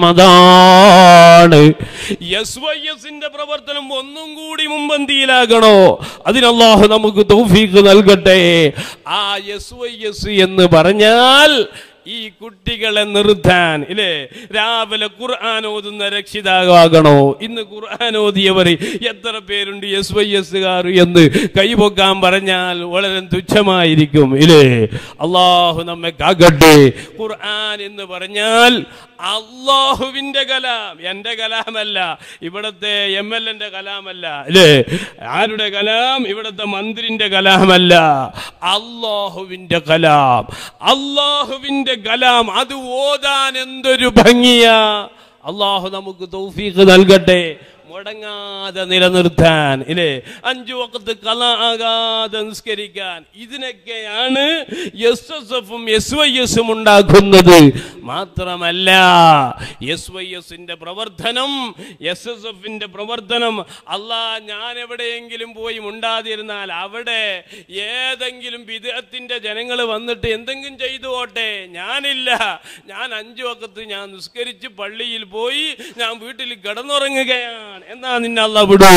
അതാണ് എസ് വൈ എസിന്റെ പ്രവർത്തനം ഒന്നും കൂടി മുമ്പന്തിയിലാകണോ അതിനല്ലാഹു നമുക്ക് തൗഫീഖ് നൽകട്ടെ ആ എസ് വൈ എസ് എന്ന് പറഞ്ഞാൽ ഈ കുട്ടികളെ നിർത്താൻ ഇല്ലേ രാവിലെ ഖുർആൻ ഓതുന്ന രക്ഷിതാവാകണോ ഇന്ന് ഖുർആൻ ഓതിയവർ എത്ര പേരുണ്ട് എസ് വൈ എസ്സുകാർ എന്ന് കൈപൊക്കാൻ പറഞ്ഞാൽ വളരെ തുച്ഛമായിരിക്കും ഇല്ലേ അള്ളാഹു നമ്മെ കാക്കട്ടെ ഖുർആൻ എന്ന് പറഞ്ഞാൽ അള്ളാഹുവിന്റെ കലാം എന്റെ കലാമല്ല ഇവിടത്തെ എം എൽ എന്റെ കലാമല്ല അല്ലേ ആരുടെ കലാം ഇവിടത്തെ മന്ത്രിന്റെ കലാമല്ല അള്ളാഹുവിന്റെ കലാം അള്ളാഹുവിന്റെ കലാം അത് ഓതാൻ എന്തൊരു ഭംഗിയാ അള്ളാഹു നമുക്ക് തൗഫീഖ് നൽകട്ടെ മുടങ്ങാതെ നിലനിർത്താൻ ഇല്ലേ അഞ്ചു വക്കത്ത് കല ആകാതെ നിസ്കരിക്കാൻ ഇതിനൊക്കെയാണ് എസ് എസ് എഫും എസ് വൈ എസും ഉണ്ടാക്കുന്നത് മാത്രമല്ല എസ് വൈ എസിന്റെ പ്രവർത്തനം എസ് എസ് എഫിന്റെ പ്രവർത്തനം അല്ലാ ഞാൻ എവിടെയെങ്കിലും പോയി മുണ്ടാതിരുന്നാൽ അവിടെ ഏതെങ്കിലും വിദേഹത്തിന്റെ ജനങ്ങൾ വന്നിട്ട് എന്തെങ്കിലും ചെയ്തു പോട്ടെ ഞാനില്ല ഞാൻ അഞ്ചു വക്കത്ത് ഞാൻ നിസ്കരിച്ച് പള്ളിയിൽ പോയി ഞാൻ വീട്ടിൽ കിടന്നുറങ്ങുകയാണ് എന്നാ നിന്നെ അല്ല വിടൂ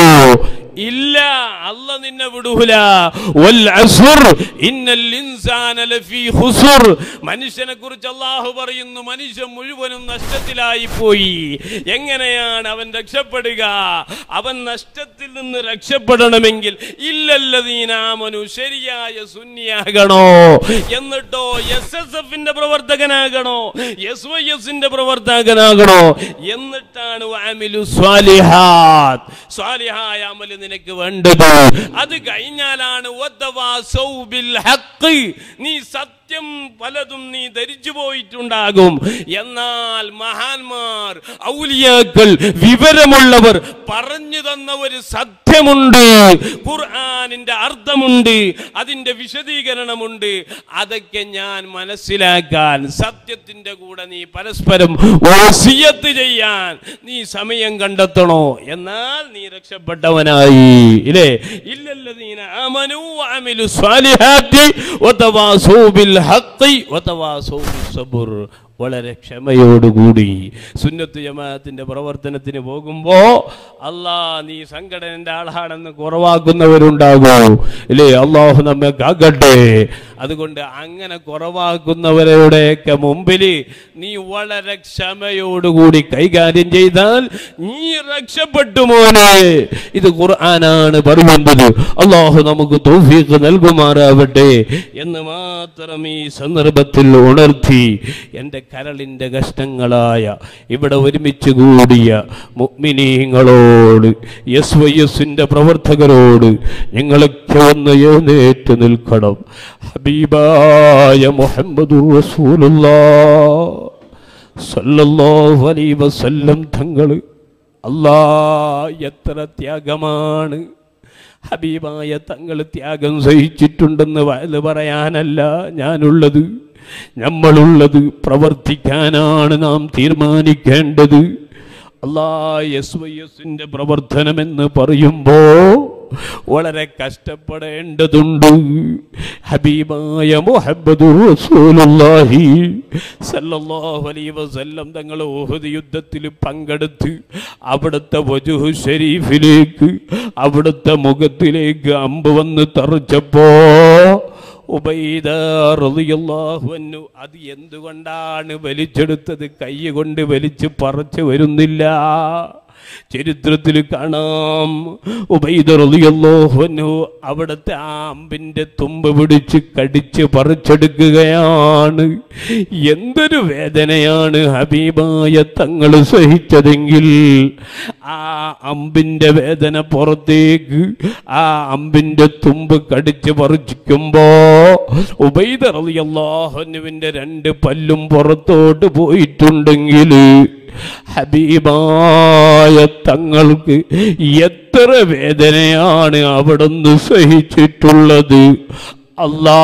ഇല്ല അല്ല നിന്നെ വിടൂല വൽ അസ്ർ ഇന്നൽ ഇൻസാന ലഫീ ഖുസ്ർ മനുഷ്യനെ കുറിച്ച് അല്ലാഹു പറയുന്നു മനുഷ്യൻ മുഴുവനും നഷ്ടത്തിലായി പോയി എങ്ങനെയാണ് അവൻ രക്ഷപ്പെടുക അവൻ നഷ്ടത്തിൽ നിന്ന് രക്ഷപ്പെടണമെങ്കിൽ ഇല്ലല്ലതീനാമനു ശരിയായ സുന്നിയാകണോ എന്നിട്ടോ എസ് എസ് എഫിന്റെ പ്രവർത്തകനാകണോ എസ് വൈ എസിന്റെ പ്രവർത്തകനാകണോ എന്നിട്ടാണ് അമിലു സ്വാലിഹാത്ത് സ്വാലിഹായ അമല് നിനക്ക് വേണ്ടത് അത് കഴിഞ്ഞാലാണ് വദ്ദവാസൗ ബിൽ ഹഖ്. നീ സത്യം പലതും നീ ധരിച്ചു പോയിട്ടുണ്ടാകും എന്നാൽ മഹാന്മാർ ഔലിയാക്കൾ വിവരമുള്ളവർ പറഞ്ഞു തന്ന ഒരു സത്യമുണ്ട് ഖുർആനിന്റെ അർത്ഥമുണ്ട് അതിന്റെ വിശദീകരണമുണ്ട് അതൊക്കെ ഞാൻ മനസ്സിലാക്കാൻ സത്യത്തിന്റെ കൂടെ നീ പരസ്പരം വസിയത്ത് ചെയ്യാൻ നീ സമയം കണ്ടെത്തണോ എന്നാൽ നീ രക്ഷപ്പെട്ടവനായി ഇല്ലേ ഇല്ലല്ലദീന ആമനു വഅമിലു സ്വാലിഹാത്തി വതവാസൂ ബിൽ ഹഖ് വതവാസൂ ബിസ്സബ്ർ വളരെ ക്ഷമയോടുകൂടി സുന്നത്ത് ജമാഅത്തിൻ്റെ പ്രവർത്തനത്തിന് പോകുമ്പോൾ അല്ലാ നീ സംഘടനൻ്റെ ആളാണെന്ന് കുറവാക്കുന്നവരുണ്ടാകൂ ഇല്ലേ അള്ളാഹു നമ്മെ കാക്കട്ടെ അതുകൊണ്ട് അങ്ങനെ കുറവാക്കുന്നവരുടെയൊക്കെ മുമ്പിൽ നീ വളരെ ക്ഷമയോടുകൂടി കൈകാര്യം ചെയ്താൽ നീ രക്ഷപ്പെട്ടു മോനെ ഇത് ഖുർആനാണ് പറയുന്നത് അള്ളാഹു നമുക്ക് തൗഫീഖ് നൽകുമാറാവട്ടെ എന്ന് മാത്രം ഈ സന്ദർഭത്തിൽ ഉണർത്തി എൻ്റെ കരളിൻ്റെ കഷ്ടങ്ങളായ ഇവിടെ ഒരുമിച്ച് കൂടിയ മുഗ്മിനീങ്ങളോട് എസ് വൈ എസിൻ്റെ പ്രവർത്തകരോട് നിങ്ങളൊക്കെ ഒന്ന് എഴുന്നേറ്റ് നിൽക്കണം ഹബീബായ മുഹമ്മദ് റസൂലുള്ള സല്ലല്ലാഹു അലൈഹി വസല്ലം തങ്ങൾ അല്ലാ എത്ര ത്യാഗമാണ് ഹബീബായ തങ്ങൾ ത്യാഗം സഹിച്ചിട്ടുണ്ടെന്ന് വയത് പറയാനല്ല ഞാനുള്ളത് നമ്മളുള്ളത് പ്രവർത്തിക്കാനാണ് നാം തീരുമാനിക്കേണ്ടത് അല്ലാ എസ് വൈ എസിൻ്റെ പ്രവർത്തനമെന്ന് പറയുമ്പോൾ വളരെ കഷ്ടപ്പെടേണ്ടതുണ്ട് ഹബീബായ മുഹമ്മദ് റസൂലുള്ളാഹി സല്ലല്ലാഹു അലൈഹി വസല്ലം തങ്ങൾ ഓഹദ് യുദ്ധത്തിൽ പങ്കെടുത്ത് അവിടുത്തെ വജുഹു ഷരീഫിലേക്ക് അവിടുത്തെ മുഖത്തിലേക്ക് അമ്പ് വന്ന് തറച്ചപ്പോ ഉബൈദ റളിയല്ലാഹു അൻഹു അത് എന്തുകൊണ്ടാണ് വലിച്ചെടുത്തത് കൈ കൊണ്ട് വലിച്ച് പറിച്ചു വരുന്നില്ല ചരിത്രത്തിൽ കാണാം ഉബൈദ റളിയല്ലാഹു അൻഹു അവിടുത്തെ ആ അമ്പിന്റെ തുമ്പ് പിടിച്ച് കടിച്ച് പറിച്ചെടുക്കുകയാണ് എന്തൊരു വേദനയാണ് ഹബീബായ തങ്ങൾ സഹിച്ചതെങ്കിൽ ആ അമ്പിന്റെ വേദന പുറത്തേക്ക് ആ അമ്പിന്റെ തുമ്പ് കടിച്ച് പറിച്ചിക്കുമ്പോ ഉബൈദ റളിയല്ലാഹുവിന്റെ രണ്ട് പല്ലും പുറത്തോട്ട് പോയിട്ടുണ്ടെങ്കിൽ ഹബീബായ തങ്ങൾക്ക് എത്ര വേദനയാണ് അവിടുന്ന് സഹിച്ചിട്ടുള്ളത് അല്ലാ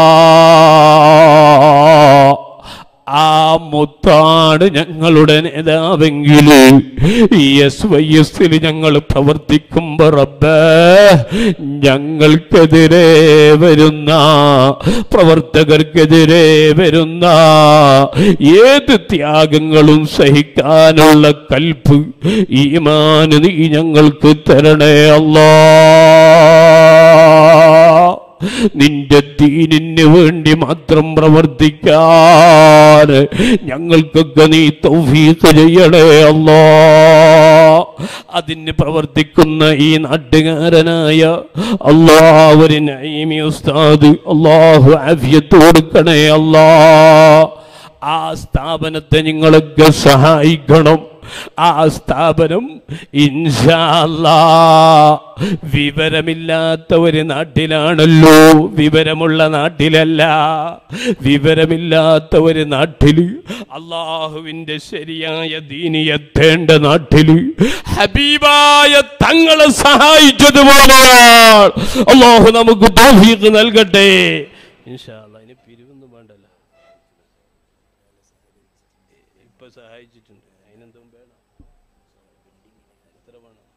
ആ മുത്താണ് ഞങ്ങളുടെ നേതാവെങ്കിൽ എസ് വൈ എസിൽ ഞങ്ങൾ പ്രവർത്തിക്കുമ്പോൾ റബ്ബേ ഞങ്ങൾക്കെതിരെ വരുന്ന പ്രവർത്തകർക്കെതിരെ വരുന്ന ഏത് ത്യാഗങ്ങളും സഹിക്കാനുള്ള കൽപ്പ് ഈമാന് നീ ഞങ്ങൾക്ക് തരണേ അല്ലാ നിന്റെ ദീനിന് വേണ്ടി മാത്രം പ്രവർത്തിക്കാൻ ഞങ്ങൾക്കൊക്കെ നീ തൗഫീഖ് ചെയ്യണേ അല്ലാ അതിന് പ്രവർത്തിക്കുന്ന ഈ നാട്ടുകാരനായ അള്ളാഹുവിന് നഈമി ഉസ്താദ് അള്ളാഹു ആഫിയത്ത് കൊടുക്കണേ അല്ലാ ആ സ്ഥാപനത്തെ നിങ്ങളൊക്കെ സഹായിക്കണം ആ സ്ഥാപനം ഇൻഷാല്ലാ വിവരമില്ലാത്ത ഒരു നാട്ടിലാണല്ലോ വിവരമുള്ള നാട്ടിലല്ല വിവരമില്ലാത്ത ഒരു നാട്ടിൽ അള്ളാഹുവിൻ്റെ ശരിയായ ദീനി എത്തേണ്ട നാട്ടിൽ ഹബീബായ തങ്ങളെ സഹായിച്ചതുപോലെ അള്ളാഹു നമുക്ക് തൗഫീഖ് നൽകട്ടെ ഇൻഷാല്ലാ ഇനി പിരിവൊന്നും വേണ്ടല്ലോ ഇപ്പൊ സഹായിച്ചിട്ടുണ്ട് അതിനെന്തും വേണം എത്ര വേണം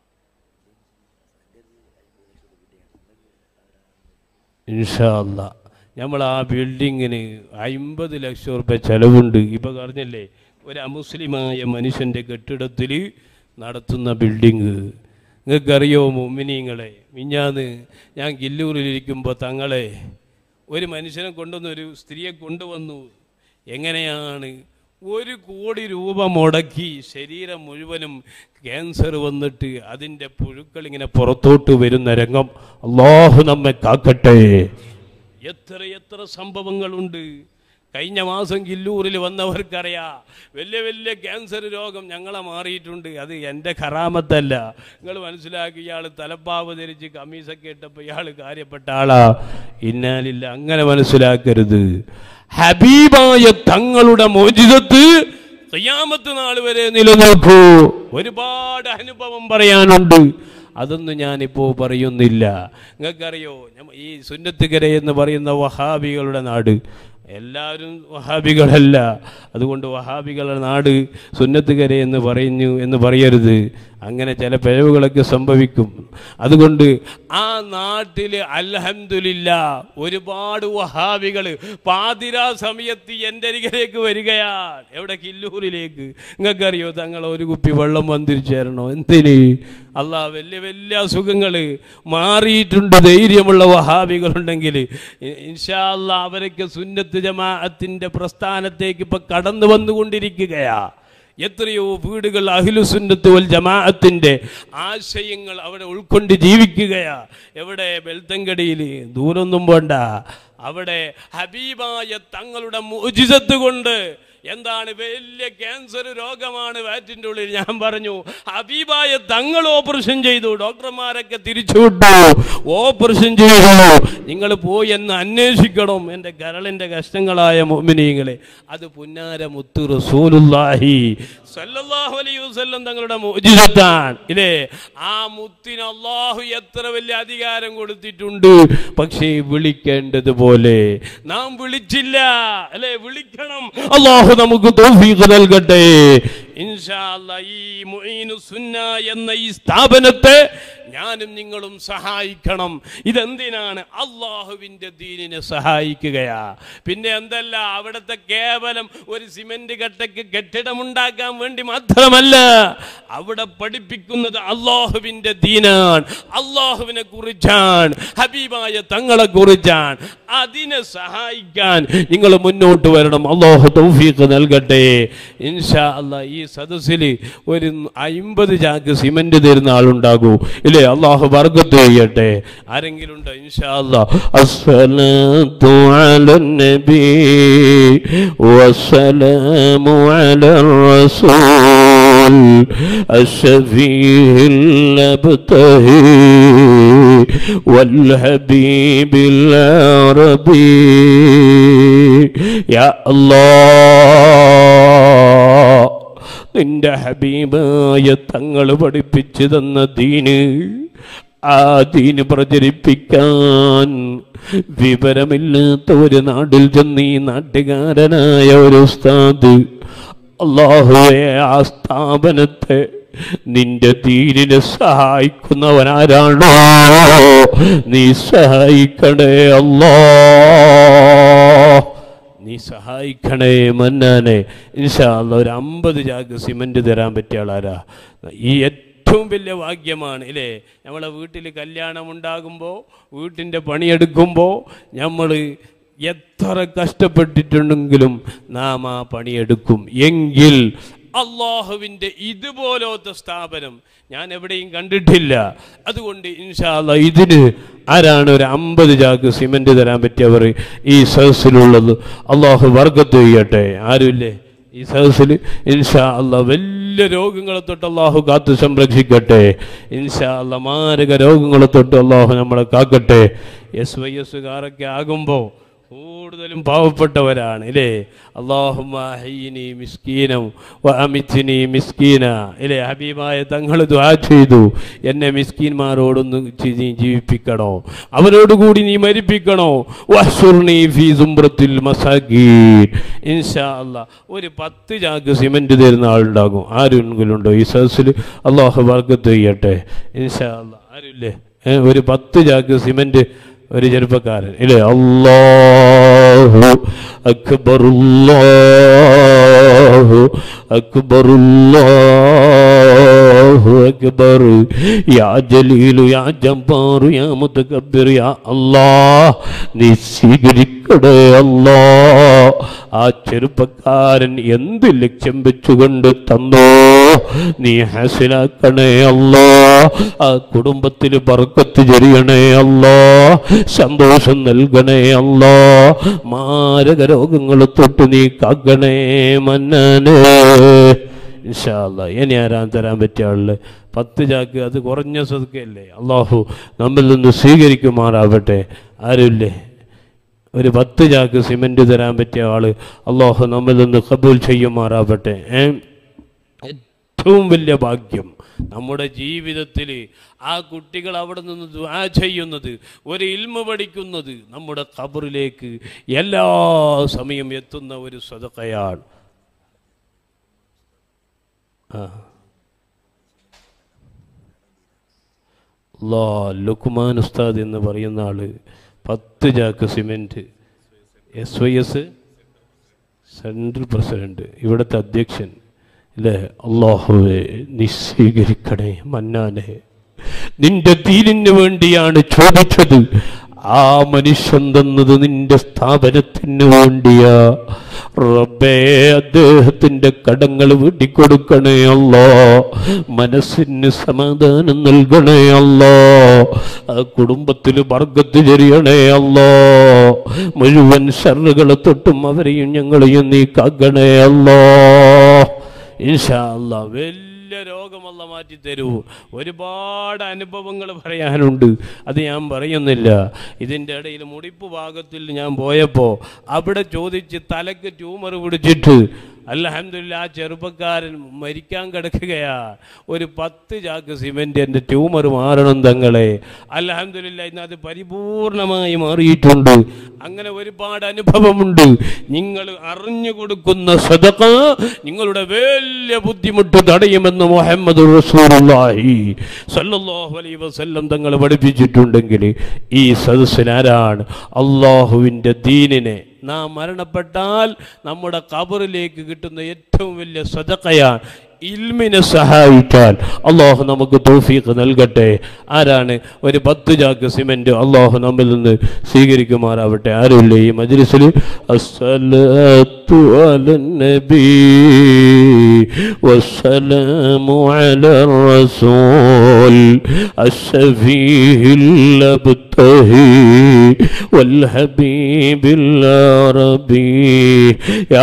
ഇൻഷാല്ല നമ്മൾ ആ ബിൽഡിങ്ങിന് അമ്പത് ലക്ഷം റുപ്യ ചെലവുണ്ട് ഇപ്പൊ പറഞ്ഞല്ലേ ഒരു അമുസ്ലിമായ മനുഷ്യന്റെ കെട്ടിടത്തിൽ നടത്തുന്ന ബിൽഡിങ് നിങ്ങൾക്കറിയോ മുമിനിങ്ങളെ മിഞ്ഞാന്ന് ഞാൻ ഗില്ലൂരിലിരിക്കുമ്പോൾ തങ്ങളെ ഒരു മനുഷ്യനെ കൊണ്ടുവന്ന് ഒരു സ്ത്രീയെ കൊണ്ടുവന്നു എങ്ങനെയാണ് ഒരു കോടി രൂപ മുടക്കി ശരീരം മുഴുവനും ക്യാൻസർ വന്നിട്ട് അതിൻ്റെ പുഴുക്കൾ ഇങ്ങനെ പുറത്തോട്ട് വരുന്ന രംഗം അള്ളാഹു നമ്മെ കാക്കട്ടെ എത്ര എത്ര സംഭവങ്ങളുണ്ട് കഴിഞ്ഞ മാസം കില്ലൂരിൽ വന്നവർക്കറിയാം വലിയ വലിയ ക്യാൻസർ രോഗം ഞങ്ങളെ മാറിയിട്ടുണ്ട് അത് എൻ്റെ ഖറാമത്തല്ല നിങ്ങൾ മനസ്സിലാക്കി ഇയാൾ തലപ്പാവ് ധരിച്ച് കമ്മീസൊക്കെ ഇട്ടപ്പോൾ ഇയാൾ കാര്യപ്പെട്ട ആളാ ഇന്നാലില്ല അങ്ങനെ മനസ്സിലാക്കരുത് ഹബീബായ തങ്ങളുടെ മോചിതത്ത് ഖിയാമത്ത് നാൾ വരെ നിലനിൽക്കൂ ഒരുപാട് അനുഭവം പറയാനുണ്ട് അതൊന്നും ഞാനിപ്പോൾ പറയുന്നില്ല നിങ്ങൾക്കറിയോ ഞമ്മ- ഈ സുന്നത്തുകര എന്ന് പറയുന്ന വഹാബികളുടെ നാട് എല്ലാവരും വഹാബികളല്ല അതുകൊണ്ട് വഹാബികളുടെ നാട് സുന്നത്തുകര എന്ന് പറയുന്നു എന്ന് പറയരുത് അങ്ങനെ ചില പിഴവുകളൊക്കെ സംഭവിക്കും അതുകൊണ്ട് ആ നാട്ടിൽ അൽഹംദുലില്ല ഒരുപാട് വഹാബികൾ പാതിരാ സമയത്ത് എൻ്റെ അരികിലേക്ക് വരികയാണ് എവിടെ കില്ലൂരിലേക്ക് നിങ്ങൾക്കറിയോ തങ്ങൾ ഒരു കുപ്പി വെള്ളം വന്നിരിച്ചു തരണോ എന്തിന് അല്ലാ വലിയ വലിയ അസുഖങ്ങൾ മാറിയിട്ടുണ്ട് ധൈര്യമുള്ള വഹാബികളുണ്ടെങ്കിൽ ഇൻഷാ അല്ലാ അവരൊക്കെ സുന്നത്ത് ജമാഅത്തിൻ്റെ പ്രസ്ഥാനത്തേക്ക് ഇപ്പം കടന്നു വന്നുകൊണ്ടിരിക്കുകയാ എത്രയോ വീടുകൾ അഖിലുസുന്നത്ത് വൽ ജമാഅത്തിൻ്റെ ആശയങ്ങൾ അവിടെ ഉൾക്കൊണ്ട് ജീവിക്കുകയാ എവിടെ ബെൽത്തങ്കടിയിൽ ദൂരൊന്നും പോണ്ട അവിടെ ഹബീബായ തങ്ങളുടെ മുജിസത്ത് കൊണ്ട് എന്താണ് വലിയ ക്യാൻസർ രോഗമാണ് വാറ്റിൻ്റെ ഉള്ളിൽ ഞാൻ പറഞ്ഞു ഹബീബായ തങ്ങൾ ഓപ്പറേഷൻ ചെയ്തു ഡോക്ടർമാരൊക്കെ തിരിച്ചുവിട്ടു ഓപ്പറേഷൻ ചെയ്തു നിങ്ങൾ പോയി എന്ന് അന്വേഷിക്കണം എൻ്റെ കരളിൻ്റെ കഷ്ടങ്ങളായ മോമിനിയങ്ങളെ അത് പുന്നാര മുത്തു റസൂലുല്ലാഹി സല്ലല്ലാഹു അലൈഹി വസല്ലം തങ്ങളുടെ മുജിസത്താണ് ഇല്ലേ ആ മുത്തിന് അള്ളാഹു എത്ര വലിയ അധികാരം കൊടുത്തിട്ടുണ്ട് പക്ഷേ വിളിക്കേണ്ടതുപോലെ നാം വിളിച്ചില്ല അല്ലേ വിളിക്കണം അള്ളാഹു നമുക്ക് തൗഫീഖ് നൽകട്ടെ ഇൻഷാ അല്ലാ ഈ മുഈനു സുന്ന എന്ന ഈ സ്ഥാപനത്തെ ഞാനും നിങ്ങളും സഹായിക്കണം ഇതെന്തിനാണ് അള്ളാഹുവിൻ്റെ ദീനിനെ സഹായിക്കുകയാ പിന്നെ എന്തല്ല അവിടുത്തെ കേവലം ഒരു സിമന്റ് കട്ടയ്ക്ക് കെട്ടിടമുണ്ടാക്കാൻ വേണ്ടി മാത്രമല്ല അവിടെ പഠിപ്പിക്കുന്നത് അള്ളാഹുവിൻ്റെ ദീനാണ് അള്ളാഹുവിനെ കുറിച്ചാണ് ഹബീബായ തങ്ങളെ കുറിച്ചാണ് അതിനെ സഹായിക്കാൻ നിങ്ങൾ മുന്നോട്ട് വരണം അള്ളാഹു തൗഫീഖ് നൽകട്ടെ ഇൻഷാ അല്ലാ ഈ സദസ്സിൽ ഒരു അയിമ്പത് ചാക്ക് സിമന്റ് തരുന്ന ആളുണ്ടാകൂ ഇല്ലേ അള്ളാഹു ബർക്കത്ത് ചെയ്യട്ടെ ആരെങ്കിലും ഉണ്ടോ ഇൻഷാ അല്ലാ അസ്സലാത്തു അലൻ നബി വസ്സലാമു അലർ റസൂൽ الشفيع الأبتهي والحبيب العربي يا الله നിന്റെ ഹബീബായ തങ്ങൾ പഠിപ്പിച്ചു തന്ന ദീന് ആ ദീന് പ്രചരിപ്പിക്കാൻ വിവരമില്ലാത്ത ഒരു നാട്ടിൽ ചെന്ന് ഈ നാട്ടുകാരനായ ഒരു ഉസ്താദ് അള്ളാഹുവെ ആ സ്ഥാപനത്തെ നിന്റെ ദീനിനെ സഹായിക്കുന്നവനാരാണോ നീ സഹായിക്കണേ അല്ലാ നീ സഹായിക്കണേ മന്നാനെ ഇൻഷാല്ല ഒരു അമ്പത് ചാക്ക് സിമൻറ്റ് തരാൻ പറ്റിയ ആളാരാ ഈ ഏറ്റവും വലിയ ഭാഗ്യമാണ് ഇല്ലേ നമ്മളെ വീട്ടിൽ കല്യാണം ഉണ്ടാകുമ്പോൾ വീട്ടിൻ്റെ പണിയെടുക്കുമ്പോൾ നമ്മൾ എത്ര കഷ്ടപ്പെട്ടിട്ടുണ്ടെങ്കിലും നാം ആ പണിയെടുക്കും എങ്കിൽ അള്ളാഹുവിൻ്റെ ഇതുപോലത്തെ സ്ഥാപനം ഞാൻ എവിടെയും കണ്ടിട്ടില്ല അതുകൊണ്ട് ഇൻഷാല്ല ഇതിന് ആരാണ് ഒരു അമ്പത് ചാക്ക് സിമൻറ്റ് തരാൻ പറ്റിയവർ ഈ സദസ്സിലുള്ളത് അള്ളാഹു വർഗത്ത് ചെയ്യട്ടെ ആരുമില്ലേ ഈ സദസ്സിൽ ഇൻഷാ അല്ല വലിയ രോഗങ്ങളെ തൊട്ട് അള്ളാഹു കാത്തു സംരക്ഷിക്കട്ടെ ഇൻഷാ അല്ല മാരക രോഗങ്ങളെ തൊട്ട് അള്ളാഹു നമ്മളെ കാക്കട്ടെ എസ് വൈ എസ്സുകാരൊക്കെ ആകുമ്പോൾ കൂടുതലും പാവപ്പെട്ടവരാണ് ഇല്ലേ അള്ളാഹുമാഹീനി മിസ്കീനം അമിച്ചിനി മിസ്കീന ഇല്ലേ ഹബീബായ തങ്ങൾ ദ്വാ ചെയ്തു എന്നെ മിസ്കീന്മാരോടൊന്ന് ചി- നീ ജീവിപ്പിക്കണോ അവരോടുകൂടി നീ മരിപ്പിക്കണോ വഹ്സുർനി ഫീ സുംബ്രത്തിൽ മസാകീൻ ഇൻഷാ അല്ലാ ഒരു പത്ത് ചാക്ക് സിമൻറ്റ് തരുന്ന ആളുണ്ടാകും ആരെങ്കിലും ഉണ്ടോ ഈ സദസ്സിൽ അള്ളാഹു വർക്കത്ത് ചെയ്യട്ടെ ഇൻഷാ അല്ലാ ആരുമില്ലേ ഏ, ഒരു പത്ത് ചാക്ക് സിമൻറ്റ് ഒരു ചെറുപ്പക്കാരൻ ഇല്ലേ അല്ലാഹു അക്ബർ അല്ലാഹു അക്ബർ അല്ലാഹു അക്ബർ യാ ജലീലു യാ ജബ്ബാറു യാ മുതകബ്ബിർ യാ അല്ലാഹ് നീ സ്വീകരിക്കണേ അല്ലാ ആ ചെറുപ്പക്കാരൻ എന്ത് ലക്ഷ്യം വെച്ചുകൊണ്ട് തന്നോ നീ ഹാസിലാക്കണേ അല്ലാ ആ കുടുംബത്തിൽ ബർക്കത്ത് ചെറിയണേ അല്ലാ സന്തോഷം നൽകണേ അല്ലാ മാരക രോഗങ്ങൾ തൊട്ട് നീ കാക്കണേ മന്നാനേ ഇൻഷാല്ല ഇനി ആരാൻ തരാൻ പറ്റിയ ആളില് പത്ത് ചാക്ക് അത് കുറഞ്ഞ സതുക്കല്ലേ അള്ളാഹു നമ്മിൽ നിന്ന് സ്വീകരിക്കുമാറാവട്ടെ ആരുമില്ലേ ഒരു പത്ത് ചാക്ക് സിമൻറ്റ് തരാൻ പറ്റിയ ആള് അള്ളാഹു നമ്മിൽ നിന്ന് കബൂൽ ചെയ്യുമാറാവട്ടെ ഏ ഏറ്റവും വലിയ ഭാഗ്യം നമ്മുടെ ജീവിതത്തിൽ ആ കുട്ടികൾ അവിടെ നിന്ന് ദുആ ചെയ്യുന്നത് ഒരു ഇൽമ പഠിക്കുന്നത് നമ്മുടെ ഖബറിലേക്ക് എല്ലാ സമയം എത്തുന്ന ഒരു സദക്കയാണ് ആ അല്ലാ ലുക്മാൻ ഉസ്താദ് എന്ന് പറയുന്ന ആള് പത്ത് ചാക്ക് cement S Y S central president ഇവിടുത്തെ അധ്യക്ഷൻ അല്ലേ അള്ളാഹുവെ നീ സ്വീകരിക്കണേ മന്നാനെ നിന്റെ തീരിന് വേണ്ടിയാണ് ചോദിച്ചത് ആ മനുഷ്യൻ തന്നത് നിന്റെ സ്ഥാപനത്തിന് വേണ്ടിയാ റബ്ബേ അദ്ദേഹത്തിന്റെ കടങ്ങൾ വീട്ടിക്കൊടുക്കണേ അല്ലോ മനസ്സിന് സമാധാനം നൽകണേ അല്ലോ ആ കുടുംബത്തിൽ വർഗത്ത് ചെറിയണേ അല്ലോ മുഴുവൻ ഷറുകളെ തൊട്ടും അവരെയും ഞങ്ങളെയും നീ കാക്കണേ അല്ലോ ഇൻഷാ അല്ലാ വലിയ രോഗമല്ല മാറ്റി തരൂ ഒരുപാട് അനുഭവങ്ങൾ പറയാനുണ്ട് അത് ഞാൻ പറയുന്നില്ല ഇതിൻ്റെ ഇടയിൽ മുടിപ്പ് ഭാഗത്തിൽ ഞാൻ പോയപ്പോൾ അവിടെ ചോദിച്ച് തലക്ക് ട്യൂമർ പിടിച്ചിട്ട് അൽഹംദുലില്ലാ ആ ചെറുപ്പക്കാരൻ മരിക്കാൻ കിടക്കുകയാ ഒരു പത്ത് ചാക്ക് സിമെന്റ് എൻ്റെ ട്യൂമർ മാറണം തങ്ങളെ അൽഹംദുലില്ലാ ഇന്ന് അത് പരിപൂർണമായി മാറിയിട്ടുണ്ട് അങ്ങനെ ഒരുപാട് അനുഭവമുണ്ട് നിങ്ങൾ അറിഞ്ഞു കൊടുക്കുന്ന സദഖ നിങ്ങളുടെ വലിയ ബുദ്ധിമുട്ട് തടയുമെന്ന് മുഹമ്മദ് റസൂലുള്ളാഹി സല്ലല്ലാഹു അലൈഹി വസല്ലം തങ്ങൾ പഠിപ്പിച്ചിട്ടുണ്ടെങ്കിൽ ഈ സദസ്സിൽ ആരാണ് അള്ളാഹുവിൻ്റെ ദീനിനെ നാം മരണപ്പെട്ടാൽ നമ്മുടെ കബറിലേക്ക് കിട്ടുന്ന ഏറ്റവും വലിയ സദക്കയാണ് ഇൽമിനെ സഹായിക്കാൻ അള്ളാഹു നമുക്ക് തൗഫീഖ് നൽകട്ടെ ആരാണ് ഒരു പത്ത് ചാക്ക് സിമെന്റ് അള്ളാഹു നമ്മിൽ നിന്ന് സ്വീകരിക്കുമാറാവട്ടെ ആരുമില്ല ഈ മജ്ലിസിൽ അസ്സലാത്തു അലൻ നബി والسلام على الرسول الشفيه الابتهي والحبيب العربي يا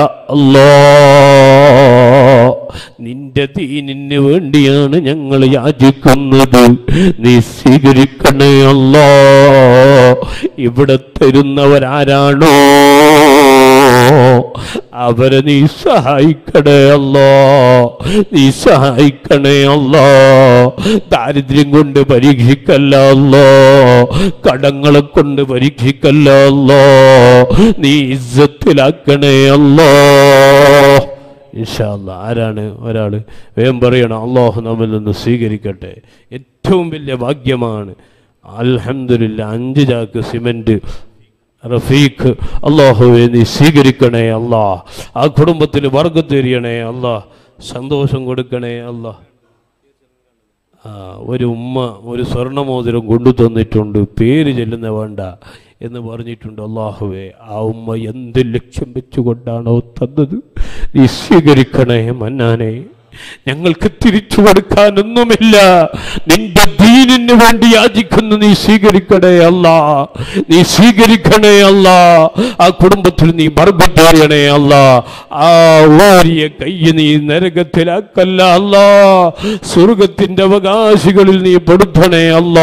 الله നിന്റെ ദീനിന് വേണ്ടിയാണ് ഞങ്ങൾ യാചിക്കുന്നത് നീ സ്വീകരിക്കണേ അല്ലോ ഇവിടെ തരുന്നവരാരാണോ അവരെ നീ സഹായിക്കണേ അല്ലോ നീ സഹായിക്കണേ അല്ലോ ദാരിദ്ര്യം കൊണ്ട് പരീക്ഷിക്കല്ല അല്ലോ കടങ്ങളെ കൊണ്ട് പരീക്ഷിക്കല്ല അല്ലോ നീ ഇജ്ജത്തിലാക്കണേ അല്ലോ ഇൻഷാല്ല ആരാണ് ഒരാൾ വേഗം പറയണം അള്ളാഹു നമ്മിൽ നിന്ന് സ്വീകരിക്കട്ടെ ഏറ്റവും വലിയ ഭാഗ്യമാണ് അൽഹംദുലില്ല അഞ്ച് ചാക്ക് സിമെൻറ്റ് റഫീഖ് അള്ളാഹുവെ നീ സ്വീകരിക്കണേ അല്ലാ ആ കുടുംബത്തിൽ വർഗത്തെരിയണേ അല്ലാ സന്തോഷം കൊടുക്കണേ അല്ലാ ആ, ഒരു ഉമ്മ ഒരു സ്വർണ്ണമോതിരം കൊണ്ടു തന്നിട്ടുണ്ട് പേര് ചെല്ലുന്ന വേണ്ട എന്ന് പറഞ്ഞിട്ടുണ്ട് അള്ളാഹുവെ ആ ഉമ്മ എന്ത് ലക്ഷ്യം വെച്ചുകൊണ്ടാണോ തന്നത് നീ സ്വീകരിക്കണേ മന്നാനെ ഞങ്ങൾക്ക് തിരിച്ചു കൊടുക്കാനൊന്നുമില്ല നിന്റെ ദീനിന് വേണ്ടി യാചിക്കുന്നു നീ സ്വീകരിക്കണേ അല്ല നീ സ്വീകരിക്കണേ അല്ല ആ കുടുംബത്തിൽ നീ മറുപടിയണേ അല്ല ആ വാരിയ കയ്യ് നീ നരകത്തിലാക്കല്ല അല്ല സ്വർഗത്തിന്റെ അവകാശികളിൽ നീ പെടുത്തണേ അല്ല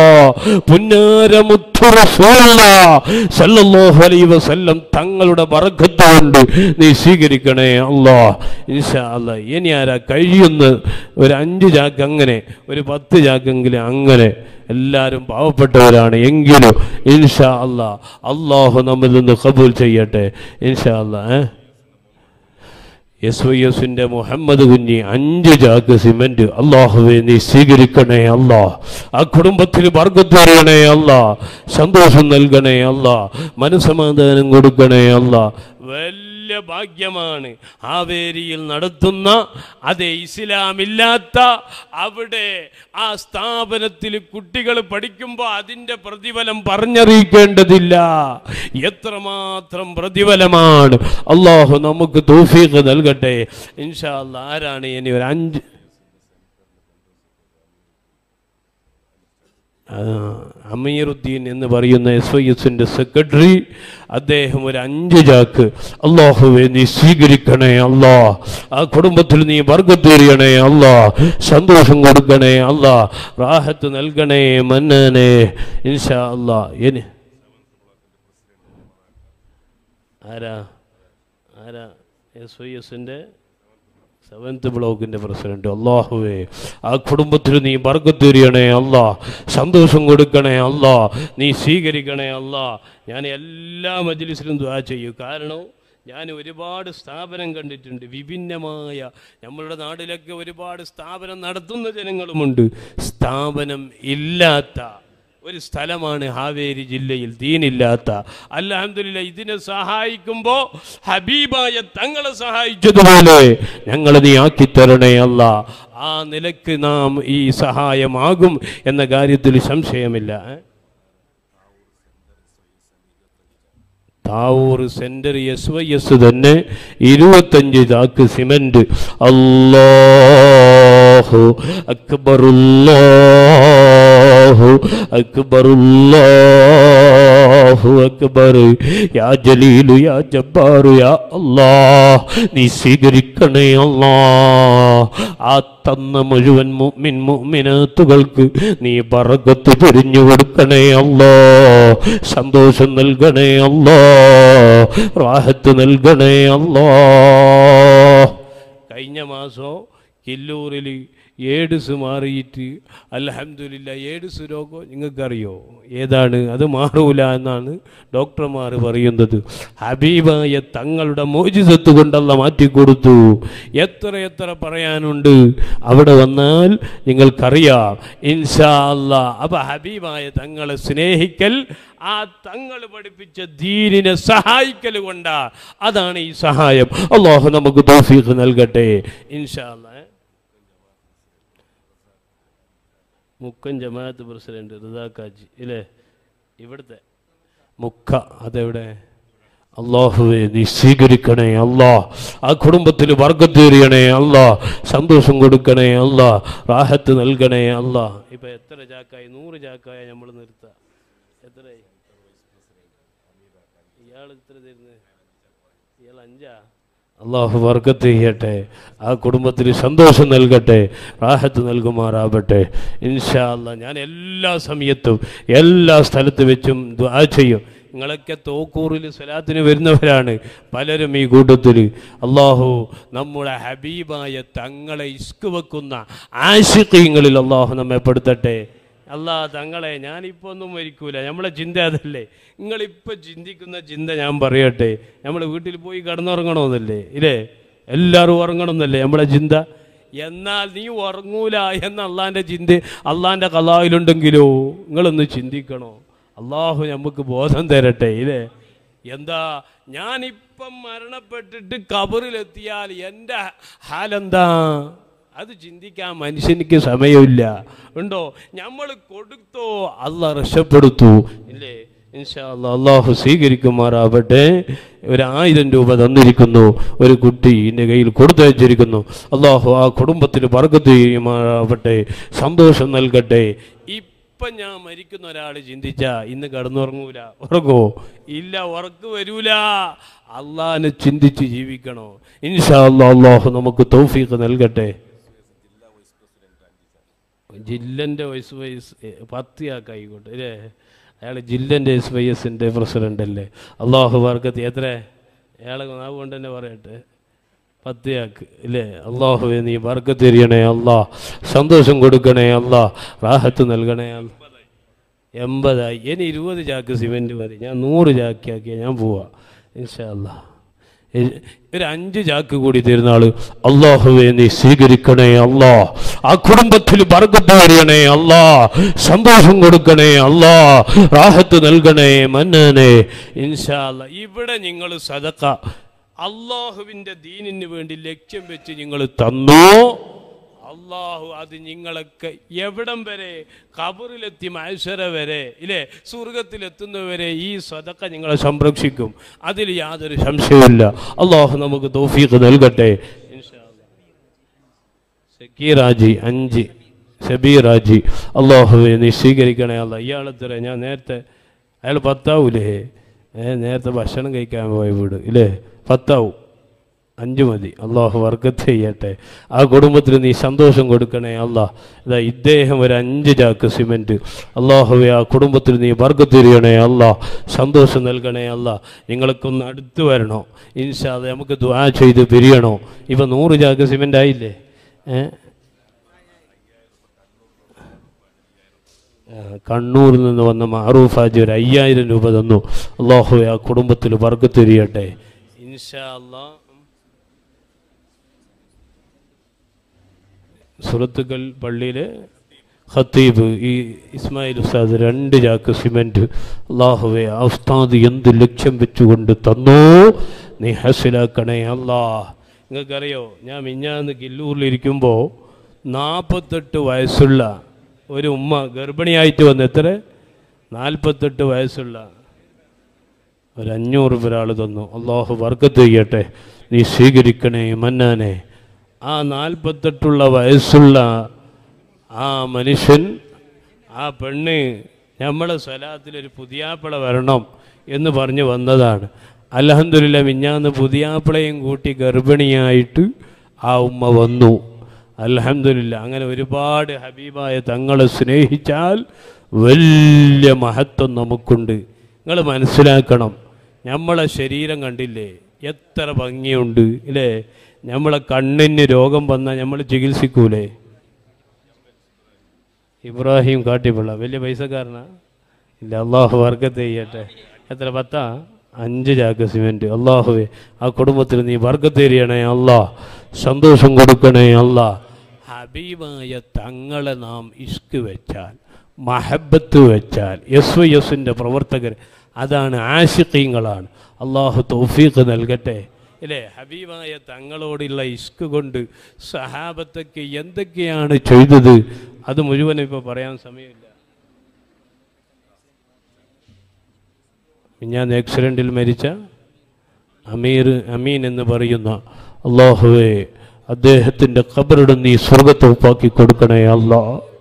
പുന്നാരമുത്തുറസൂല്ല തങ്ങളുടെ ബറക്കത്ത് കൊണ്ട് നീ സ്വീകരിക്കണേ അല്ലാ ഇൻഷാ അല്ലാ ഇനി ആരാ കഴിയുന്ന ഒരു അഞ്ച് ചാക്ക് അങ്ങനെ ഒരു പത്ത് ചാക്കെങ്കിലും അങ്ങനെ എല്ലാവരും പാവപ്പെട്ടവരാണ് എങ്കിലും ഇൻഷാ അല്ലാ അള്ളാഹു നമ്മിൽ നിന്ന് കബൂൽ ചെയ്യട്ടെ ഇൻഷാ അല്ലാ ഏ എസ് വൈ എസിന്റെ മുഹമ്മദ് കുഞ്ഞി അഞ്ച് ചാക്ക് സിമന്റ് അള്ളാഹുവെ നീ സ്വീകരിക്കണേ അല്ലാ ആ കുടുംബത്തിന് വർഗത്ത് തരണേ അല്ലാ സന്തോഷം നൽകണേ അല്ലാ മനസമാധാനം കൊടുക്കണേ അല്ലാ വലിയ ഭാഗ്യമാണ് ആവേരിയിൽ നടത്തുന്ന അതേ ഇസ്ലാമില്ലാത്ത അവിടെ ആ സ്ഥാപനത്തിൽ കുട്ടികൾ പഠിക്കുമ്പോൾ അതിൻ്റെ പ്രതിഫലം പറഞ്ഞറിയിക്കേണ്ടതില്ല എത്രമാത്രം പ്രതിഫലമാണ് അള്ളാഹു നമുക്ക് തൗഫീഖ് നൽകട്ടെ ഇൻഷാ അല്ലാ ആരാണ് ഇനി ഒരു അഞ്ച് ആ, അമീറുദ്ദീൻ എന്ന് പറയുന്ന എസ് വൈ എസിൻ്റെ സെക്രട്ടറി അദ്ദേഹം ഒരു അഞ്ച് ചാക്ക് അള്ളാഹുവെ നീ സ്വീകരിക്കണേ അല്ലാ ആ കുടുംബത്തിൽ നീ വർഗത്തേറിയണേ അല്ലാ സന്തോഷം കൊടുക്കണേ അല്ലാ റാഹത്ത് നൽകണേ മന്നനെ ഇൻഷാ അല്ലാ ഇനി ആരാ ആരാ എസ് വൈ എസിൻ്റെ സെവൻത്ത് ബ്ലോക്കിന്റെ പ്രസിഡന്റ് അള്ളാഹുവേ ആ കുടുംബത്തിൽ നീ വർഗത്തേറിയണേ അല്ലാ സന്തോഷം കൊടുക്കണേ അല്ലാ നീ സ്വീകരിക്കണേ അല്ലാ ഞാൻ എല്ലാ മജ്ലിസിലും ദ്വാ ചെയ്യും കാരണം ഞാൻ ഒരുപാട് സ്ഥാപനം കണ്ടിട്ടുണ്ട് വിഭിന്നമായ നമ്മളുടെ നാട്ടിലൊക്കെ ഒരുപാട് സ്ഥാപനം നടത്തുന്ന ജനങ്ങളുമുണ്ട് സ്ഥാപനം ഇല്ലാത്ത ഒരു സ്ഥലമാണ് ഹാവേരി ജില്ലയിൽ ദീനില്ലാത്ത അൽഹംദുലില്ല ഇതിനെ സഹായിക്കുമ്പോൾ ഹബീബായ തങ്ങളെ സഹായിച്ചതുപോലെ ഞങ്ങൾ നീ ആക്കിത്തരണേ അല്ല ആ നിലക്ക് നാം ഈ സഹായമാകും എന്ന കാര്യത്തിൽ സംശയമില്ല ഏ? Thavoor centre S Y S തന്നെ ഇരുപത്തഞ്ച് ചാക്ക് സിമന്റ് അല്ലാഹു അക്ബറുല്ലാഹു അക്ബറുല്ലാഹു അക്ബർ യാ ജലീലു യാ ജബ്ബാറു യാ അല്ലാഹ് നീ സ്വീകരിക്കണേ അല്ലാ ആ തന്ന മുഴുവൻ മുഅ്മിൻ മുഅ്മിനാത്തുകൾക്ക് നീ ബറക്കത്ത് പിരിഞ്ഞു കൊടുക്കണേ അല്ലാ സന്തോഷം നൽകണേ അല്ലാ റാഹത്ത് നൽകണേ അല്ലാ കഴിഞ്ഞ മാസം കില്ലൂരിൽ ഏഡ്സ് മാറിയിട്ട് അൽഹംദുലില്ല ഏഡ്സ് രോഗം നിങ്ങൾക്കറിയോ ഏതാണ് അത് മാറൂല എന്നാണ് ഡോക്ടർമാർ പറയുന്നത് ഹബീബായ തങ്ങളുടെ മോചിതത്ത് കൊണ്ടല്ല മാറ്റിക്കൊടുത്തു എത്ര എത്ര പറയാനുണ്ട് അവിടെ വന്നാൽ നിങ്ങൾക്കറിയാം ഇൻഷാ അല്ലാ അപ്പൊ ഹബീബായ തങ്ങളെ സ്നേഹിക്കൽ ആ തങ്ങൾ പഠിപ്പിച്ച ദീനിനെ സഹായിക്കൽ കൊണ്ടാ അതാണ് ഈ സഹായം അള്ളാഹു നമുക്ക് തോഫീഖ് നൽകട്ടെ ഇൻഷാ അല്ലാ മുക്കൻ ജമാഅത്ത് പ്രസിഡന്റ് റിദാക്കാജി ഇല്ലേ ഇവിടുത്തെ മുക്ക അതെവിടെ അള്ളാഹുവെ നീ സ്വീകരിക്കണേ അല്ലാ ആ കുടുംബത്തിൽ വർഗത്തേറിയണേ അല്ലാ സന്തോഷം കൊടുക്കണേ അല്ലാ റാഹത്ത് നൽകണേ അല്ലാ ഇപ്പൊ എത്ര ചാക്കായി നൂറ് ചാക്കായി നമ്മൾ നിർത്താം എത്രയായി ഇയാൾ ഇത്ര തരുന്നത് ഇയാൾ അഞ്ചാ അള്ളാഹു വർക്കത്ത് ചെയ്യട്ടെ ആ കുടുംബത്തിൽ സന്തോഷം നൽകട്ടെ റാഹത്ത് നൽകുമാറാവട്ടെ ഇൻഷാ അല്ലാ ഞാൻ എല്ലാ സമയത്തും എല്ലാ സ്ഥലത്ത് വെച്ചും ദുആ ചെയ്യും നിങ്ങളൊക്കെ തോക്കൂറിൽ സ്വലാത്തിന് വരുന്നവരാണ് പലരും ഈ കൂട്ടത്തിൽ അള്ളാഹു നമ്മുടെ ഹബീബായ തങ്ങളെ ഇസ്ക് വെക്കുന്ന ആശിക്കങ്ങളിൽ അള്ളാഹു നമ്മെ പെടുത്തട്ടെ അല്ലാ തങ്ങളെ ഞാനിപ്പോൾ ഒന്നും മരിക്കൂല നമ്മളെ ചിന്ത അതല്ലേ നിങ്ങളിപ്പോൾ ചിന്തിക്കുന്ന ചിന്ത ഞാൻ പറയട്ടെ നമ്മൾ വീട്ടിൽ പോയി കിടന്നുറങ്ങണമെന്നല്ലേ ഇല്ലേ എല്ലാവരും ഉറങ്ങണമെന്നല്ലേ നമ്മളെ ചിന്ത എന്നാൽ നീ ഉറങ്ങൂല എന്ന അള്ളാൻ്റെ ചിന്ത അള്ളാൻ്റെ കലാവിലുണ്ടെങ്കിലോ നിങ്ങളൊന്ന് ചിന്തിക്കണോ അള്ളാഹു നമുക്ക് ബോധം തരട്ടെ ഇല്ലേ എന്താ ഞാനിപ്പം മരണപ്പെട്ടിട്ട് കബറിലെത്തിയാൽ എൻ്റെ ഹാലെന്താ അത് ചിന്തിക്കാൻ മനുഷ്യനിക്ക് സമയമില്ല ഉണ്ടോ നമ്മൾ കൊടുത്തോ അല്ല രക്ഷപ്പെടുത്തു ഇല്ലേ ഇൻഷാ അല്ലാ അള്ളാഹു സ്വീകരിക്കുമാറാവട്ടെ ഒരു ആയിരം രൂപ തന്നിരിക്കുന്നു ഒരു കുട്ടി എൻ്റെ കയ്യിൽ കൊടുത്തയച്ചിരിക്കുന്നു അള്ളാഹു ആ കുടുംബത്തിന് വർഗത്ത് ചെയ്യുമാറാവട്ടെ സന്തോഷം നൽകട്ടെ ഇപ്പം ഞാൻ മരിക്കുന്ന ഒരാൾ ചിന്തിച്ചാ ഇന്ന് കിടന്നുറങ്ങൂല ഉറങ്ങോ ഇല്ല ഉറക്ക് വരൂല അള്ളാഹിനെ ചിന്തിച്ച് ജീവിക്കണോ ഇൻഷാ അല്ലാ അള്ളാഹു നമുക്ക് തൗഫീഖ് നൽകട്ടെ ജില്ലൻ്റെ വൈസ് വൈസ് പത്തിയാക്കായിക്കോട്ടെ അല്ലേ അയാൾ ജില്ലൻ്റെ എസ് വൈ എസിൻ്റെ പ്രസിഡൻ്റ് അല്ലേ അള്ളാഹു വർക്കത്ത് എത്ര അയാൾ നാവ് കൊണ്ട് തന്നെ പറയട്ടെ പത്തിയാക്ക് ഇല്ലേ അള്ളാഹുവെ നീ വർക്കത്ത് എറിയണേ അല്ലാ സന്തോഷം കൊടുക്കണേ അല്ലാ റാഹത്ത് നൽകണേ അല്ലാ എൺപതായി ഇനി ഇരുപത് ചാക്ക് സിമെൻറ്റ് മതി ഞാൻ നൂറ് ചാക്കിയാക്കിയാൽ ഞാൻ പോവാ ഇൻഷാ അല്ലാ ഇ- ഒരു അഞ്ച് ചാക്ക് കൂടി തരുന്ന ആള് അള്ളാഹുവെ നീ സ്വീകരിക്കണേ അല്ലാ ആ കുടുംബത്തിൽ ബർഗത്തേറിയണേ അല്ലാ സന്തോഷം കൊടുക്കണേ അല്ലാ റാഹത്ത് നൽകണേ മന്നനെ ഇൻഷാ അല്ലാ ഇവിടെ നിങ്ങൾ സദക്ക അള്ളാഹുവിൻ്റെ ദീനിന് വേണ്ടി ലക്ഷ്യം വെച്ച് നിങ്ങൾ തന്നോ അള്ളാഹു അത് നിങ്ങളൊക്കെ എവിടം വരെ കബറിലെത്തി മത്സര വരെ ഇല്ലേ സ്വർഗത്തിലെത്തുന്നവരെ ഈ സ്വതക്ക നിങ്ങളെ സംരക്ഷിക്കും അതിൽ യാതൊരു സംശയമില്ല അള്ളാഹു നമുക്ക് തോഫീക്ക് നൽകട്ടെ ഇൻഷാ അല്ലാ. സക്കീറാജി അഞ്ച് സബീറാജി അള്ളാഹുവെ നീ സ്വീകരിക്കണേ അല്ല ഇയാളെത്ര ഞാൻ നേരത്തെ അയാൾ പത്താവൂലേ ഏ നേരത്തെ ഭക്ഷണം കഴിക്കാൻ പോയ വീട് ഇല്ലേ പത്താവും അഞ്ച് മതി അള്ളാഹു വർക്കത്ത് ചെയ്യട്ടെ ആ കുടുംബത്തിന് നീ സന്തോഷം കൊടുക്കണേ അല്ലാ ഇതാ ഇദ്ദേഹം ഒരു അഞ്ച് ചാക്ക് സിമെൻറ്റ് അള്ളാഹുവെ ആ കുടുംബത്തിൽ നീ വർക്കത്ത് തിരിയണേ അല്ലാ സന്തോഷം നൽകണേ അല്ലാ നിങ്ങൾക്കൊന്ന് അടുത്ത് വരണോ ഇൻഷാദ് നമുക്ക് ദ്വാ ചെയ്ത് പിരിയണോ ഇപ്പം നൂറ് ചാക്ക് സിമെൻ്റ് ആയില്ലേ ഏ ആ, കണ്ണൂരിൽ നിന്ന് വന്ന മാറൂഫ് ഹാജി ഒരു അയ്യായിരം രൂപ തന്നു അള്ളാഹു ആ കുടുംബത്തിൽ വർഗത്തിരിയട്ടെ ഇൻഷാ അല്ലാ സുഹൃത്തുക്കൾ പള്ളിയിൽ ഖത്തീബ് ഈ ഇസ്മായിൽ ഉസ്താദ് രണ്ട് ചാക്ക് സിമെൻറ്റ് അള്ളാഹുവെ ആ ഉസ്താദ് എന്ത് ലക്ഷ്യം വെച്ചുകൊണ്ട് തന്നോ നീ ഹസിലാക്കണേ അല്ലാ നിങ്ങൾക്കറിയോ ഞാൻ മിഞ്ഞാന്ന് കില്ലൂരിലിരിക്കുമ്പോൾ നാൽപ്പത്തെട്ട് വയസ്സുള്ള ഒരു ഉമ്മ ഗർഭിണിയായിട്ട് വന്ന് എത്ര നാൽപ്പത്തെട്ട് വയസ്സുള്ള ഒരു അഞ്ഞൂറ് ഒരാൾ തന്നു അള്ളാഹു വർക്കത്ത് ചെയ്യട്ടെ നീ സ്വീകരിക്കണേ മന്നാനെ ആ നാൽപ്പത്തെട്ടുള്ള വയസ്സുള്ള ആ മനുഷ്യൻ ആ പെണ്ണ് നമ്മളെ സ്വലാത്തിലൊരു പുതിയാപ്പിള വരണം എന്ന് പറഞ്ഞ് വന്നതാണ് അലഹന്ദില്ല മിഞ്ഞാന്ന് പുതിയാപ്പിളയും കൂട്ടി ഗർഭിണിയായിട്ട് ആ ഉമ്മ വന്നു അലഹമില്ല അങ്ങനെ ഒരുപാട് ഹബീബായ തങ്ങളെ സ്നേഹിച്ചാൽ വലിയ മഹത്വം നമുക്കുണ്ട് നിങ്ങൾ മനസ്സിലാക്കണം നമ്മളെ ശരീരം കണ്ടില്ലേ എത്ര ഭംഗിയുണ്ട് ഇല്ലേ നമ്മളെ കണ്ണിന് രോഗം വന്നാൽ നമ്മൾ ചികിത്സിക്കൂലേ ഇബ്രാഹിം കാട്ടിപ്പിള്ള വലിയ പൈസക്കാരനാ ഇല്ല അള്ളാഹു വർക്കത്ത് ചെയ്യട്ടെ എത്ര പത്താ അഞ്ച് ചാക്ക് സിമെൻറ്റ് അള്ളാഹുവേ ആ കുടുംബത്തിൽ നീ വർക്കത്ത് എറിയണേ അല്ലാ സന്തോഷം കൊടുക്കണേ അല്ലാ ഹബീബായ തങ്ങളെ നാം ഇഷ്ക് വെച്ചാൽ മഹബത്ത് വെച്ചാൽ എസ് വൈ എസിൻ്റെ പ്രവർത്തകർ അതാണ് ആശിക്കീങ്ങളാണ് അള്ളാഹു തൗഫീഖ് നൽകട്ടെ ഇല്ലേ ഹബീബായ തങ്ങളോടുള്ള ഇഷ്ക് കൊണ്ട് സഹാബത്തൊക്കെ എന്തൊക്കെയാണ് ചെയ്തത് അത് മുഴുവനും ഇപ്പോൾ പറയാൻ സമയമില്ല ഞാൻ ആക്സിഡൻറ്റിൽ മരിച്ച അമീർ അമീൻ എന്ന് പറയുന്ന അള്ളാഹുവെ അദ്ദേഹത്തിൻ്റെ ഖബറിടും നീ സ്വർഗത്തോപ്പാക്കി കൊടുക്കണേ അല്ലാ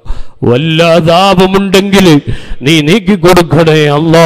വല്ലാതാപമുണ്ടെങ്കിൽ നീ നീക്കി കൊടുക്കണേ അല്ലാ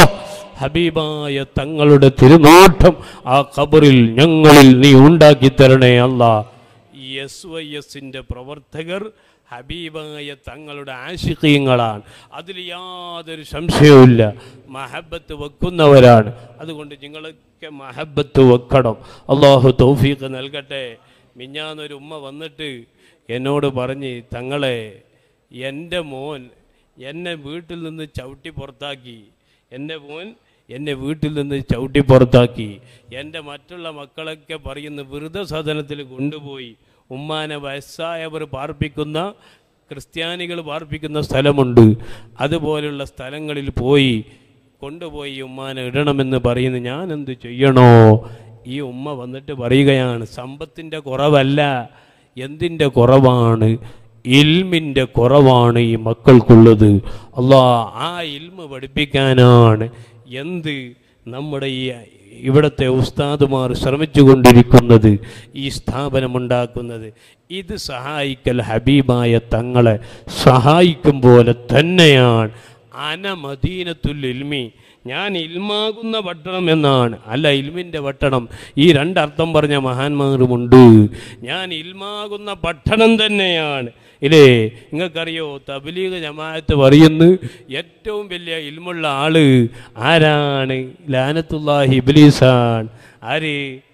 ഹബീബായ തങ്ങളുടെ തിരുനോട്ടം ആ ഖബറിൽ ഞങ്ങളിൽ നീ ഉണ്ടാക്കി തരണേ അല്ലാ എസ് വൈ എസിൻ്റെ പ്രവർത്തകർ ഹബീബായ തങ്ങളുടെ ആശിക്കീങ്ങളാണ് അതിൽ യാതൊരു സംശയവുമില്ല മഹബത്ത് വെക്കുന്നവരാണ് അതുകൊണ്ട് നിങ്ങളൊക്കെ മഹബത്ത് വെക്കണം അള്ളാഹു തൗഫീഖ് നൽകട്ടെ മിഞ്ഞാന്നൊരു ഉമ്മ വന്നിട്ട് എന്നോട് പറഞ്ഞ് തങ്ങളെ എൻ്റെ മോൻ എന്നെ വീട്ടിൽ നിന്ന് ചവിട്ടി പുറത്താക്കി എൻ്റെ മോൻ എന്നെ വീട്ടിൽ നിന്ന് ചവിട്ടി പുറത്താക്കി എൻ്റെ മറ്റുള്ള മക്കളൊക്കെ പറയുന്ന വൃദ്ധസദനത്തിൽ കൊണ്ടുപോയി ഉമ്മാനെ വയസ്സായവർ പാർപ്പിക്കുന്ന ക്രിസ്ത്യാനികൾ പാർപ്പിക്കുന്ന സ്ഥലമുണ്ട് അതുപോലുള്ള സ്ഥലങ്ങളിൽ പോയി കൊണ്ടുപോയി ഉമ്മാനെ ഇടണമെന്ന് പറയുന്നു ഞാൻ എന്ത് ചെയ്യണോ ഈ ഉമ്മ വന്നിട്ട് പറയുകയാണ് സമ്പത്തിൻ്റെ കുറവല്ല എന്തിൻ്റെ കുറവാണ് ഇൽമിൻ്റെ കുറവാണ് ഈ മക്കൾക്കുള്ളത് അല്ലാ ആ ഇൽമ് പഠിപ്പിക്കാനാണ് എന്ത് നമ്മുടെ ഈ ഇവിടുത്തെ ഉസ്താദുമാർ ശ്രമിച്ചുകൊണ്ടിരിക്കുന്നത് ഈ സ്ഥാപനമുണ്ടാക്കുന്നത് ഇത് സഹായിക്കൽ ഹബീബായ തങ്ങളെ സഹായിക്കും പോലെ തന്നെയാണ് അനമദീനത്തുൽ ഇൽമി ഞാൻ ഇൽമാകുന്ന പട്ടണം എന്നാണ് അല്ല ഇൽമിൻ്റെ പട്ടണം ഈ രണ്ടർത്ഥം പറഞ്ഞ മഹാന്മാരുമുണ്ട് ഞാൻ ഇൽമാകുന്ന പട്ടണം തന്നെയാണ് ഇല്ലേ നിങ്ങൾക്കറിയോ തബ്ലീഗ് ജമാഅത്ത് പറയുന്നു ഏറ്റവും വലിയ ഇൽമുള്ള ആള് ആരാണ് ലാനത്തുല്ലാഹി ഇബ്ലീസാൻ ആര്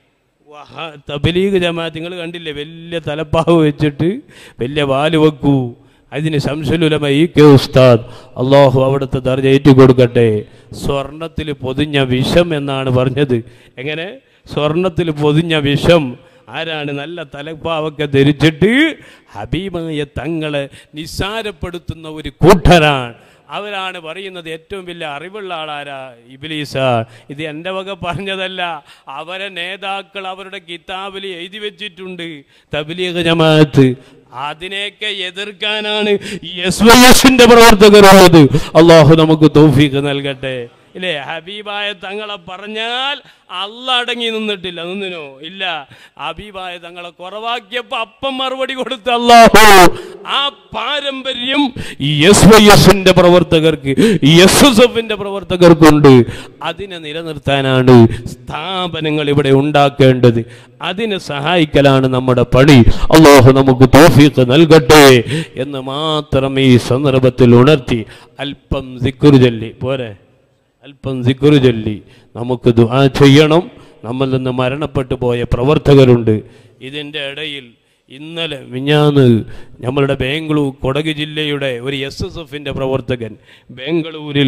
വഹ- തബ്ലീഗ് ജമാഅത്ത് നിങ്ങൾ കണ്ടില്ലേ വലിയ തലപ്പാവ് വെച്ചിട്ട് വലിയ വാല് വെക്കൂ അതിന് ശംസുലുലമ ഈ കെ ഉസ്താദ് അള്ളാഹു അവിടുത്തെ ദർജ കൊടുക്കട്ടെ സ്വർണത്തിൽ പൊതിഞ്ഞ വിഷം എന്നാണ് പറഞ്ഞത് എങ്ങനെ സ്വർണത്തിൽ പൊതിഞ്ഞ വിഷം ആരാണ് നല്ല തലപ്പാവൊക്കെ ധരിച്ചിട്ട് ഹബീബായ തങ്ങളെ നിസ്സാരപ്പെടുത്തുന്ന ഒരു കൂട്ടരാണ് അവരാണ് പറയുന്നത് ഏറ്റവും വലിയ അറിവുള്ള ആളാരാ ഇബിലീസ ഇത് എൻ്റെ വക പറഞ്ഞതല്ല അവരെ നേതാക്കൾ അവരുടെ കിതാബിൽ എഴുതി വെച്ചിട്ടുണ്ട് തബ്ലീഗ് ജമാഅത്ത് അതിനെയൊക്കെ എതിർക്കാനാണ് എസ് വൈ എസിന്റെ പ്രവർത്തകരുള്ളത് അള്ളാഹു നമുക്ക് തൗഫീഖ് നൽകട്ടെ ഇല്ലേ ഹബീബായ തങ്ങളെ പറഞ്ഞാൽ അല്ല അടങ്ങി നിന്നിട്ടില്ല നിന്നിനോ ഇല്ല ഹബീബായ തങ്ങളെ കുറവാക്കിയപ്പോ അപ്പം മറുപടി കൊടുത്ത അള്ളാഹു ആ പാരമ്പര്യം ഈ എസ് വൈ എസിന്റെ പ്രവർത്തകർക്ക് ഈ എസ് എസ് എഫിന്റെ പ്രവർത്തകർക്കുണ്ട് അതിനെ നിലനിർത്താനാണ് സ്ഥാപനങ്ങൾ ഇവിടെ ഉണ്ടാക്കേണ്ടത് അതിനെ സഹായിക്കലാണ് നമ്മുടെ പണി അള്ളാഹു നമുക്ക് തോഫീക്ക് നൽകട്ടെ എന്ന് മാത്രം ഈ സന്ദർഭത്തിൽ ഉണർത്തി അല്പം സിക്കുറു ചൊല്ലി പോരെ അല്പം സിക്കുറു ചൊല്ലി നമുക്ക് ദുആ ചെയ്യണം നമ്മിൽ നിന്ന് മരണപ്പെട്ടു പോയ പ്രവർത്തകരുണ്ട് ഇതിൻ്റെ ഇടയിൽ ഇന്നലെ മിഞ്ഞാന്ന് നമ്മളുടെ ബാംഗ്ലൂർ കൊടക് ജില്ലയുടെ ഒരു എസ് എസ് എഫിൻ്റെ പ്രവർത്തകൻ ബാംഗ്ലൂരിൽ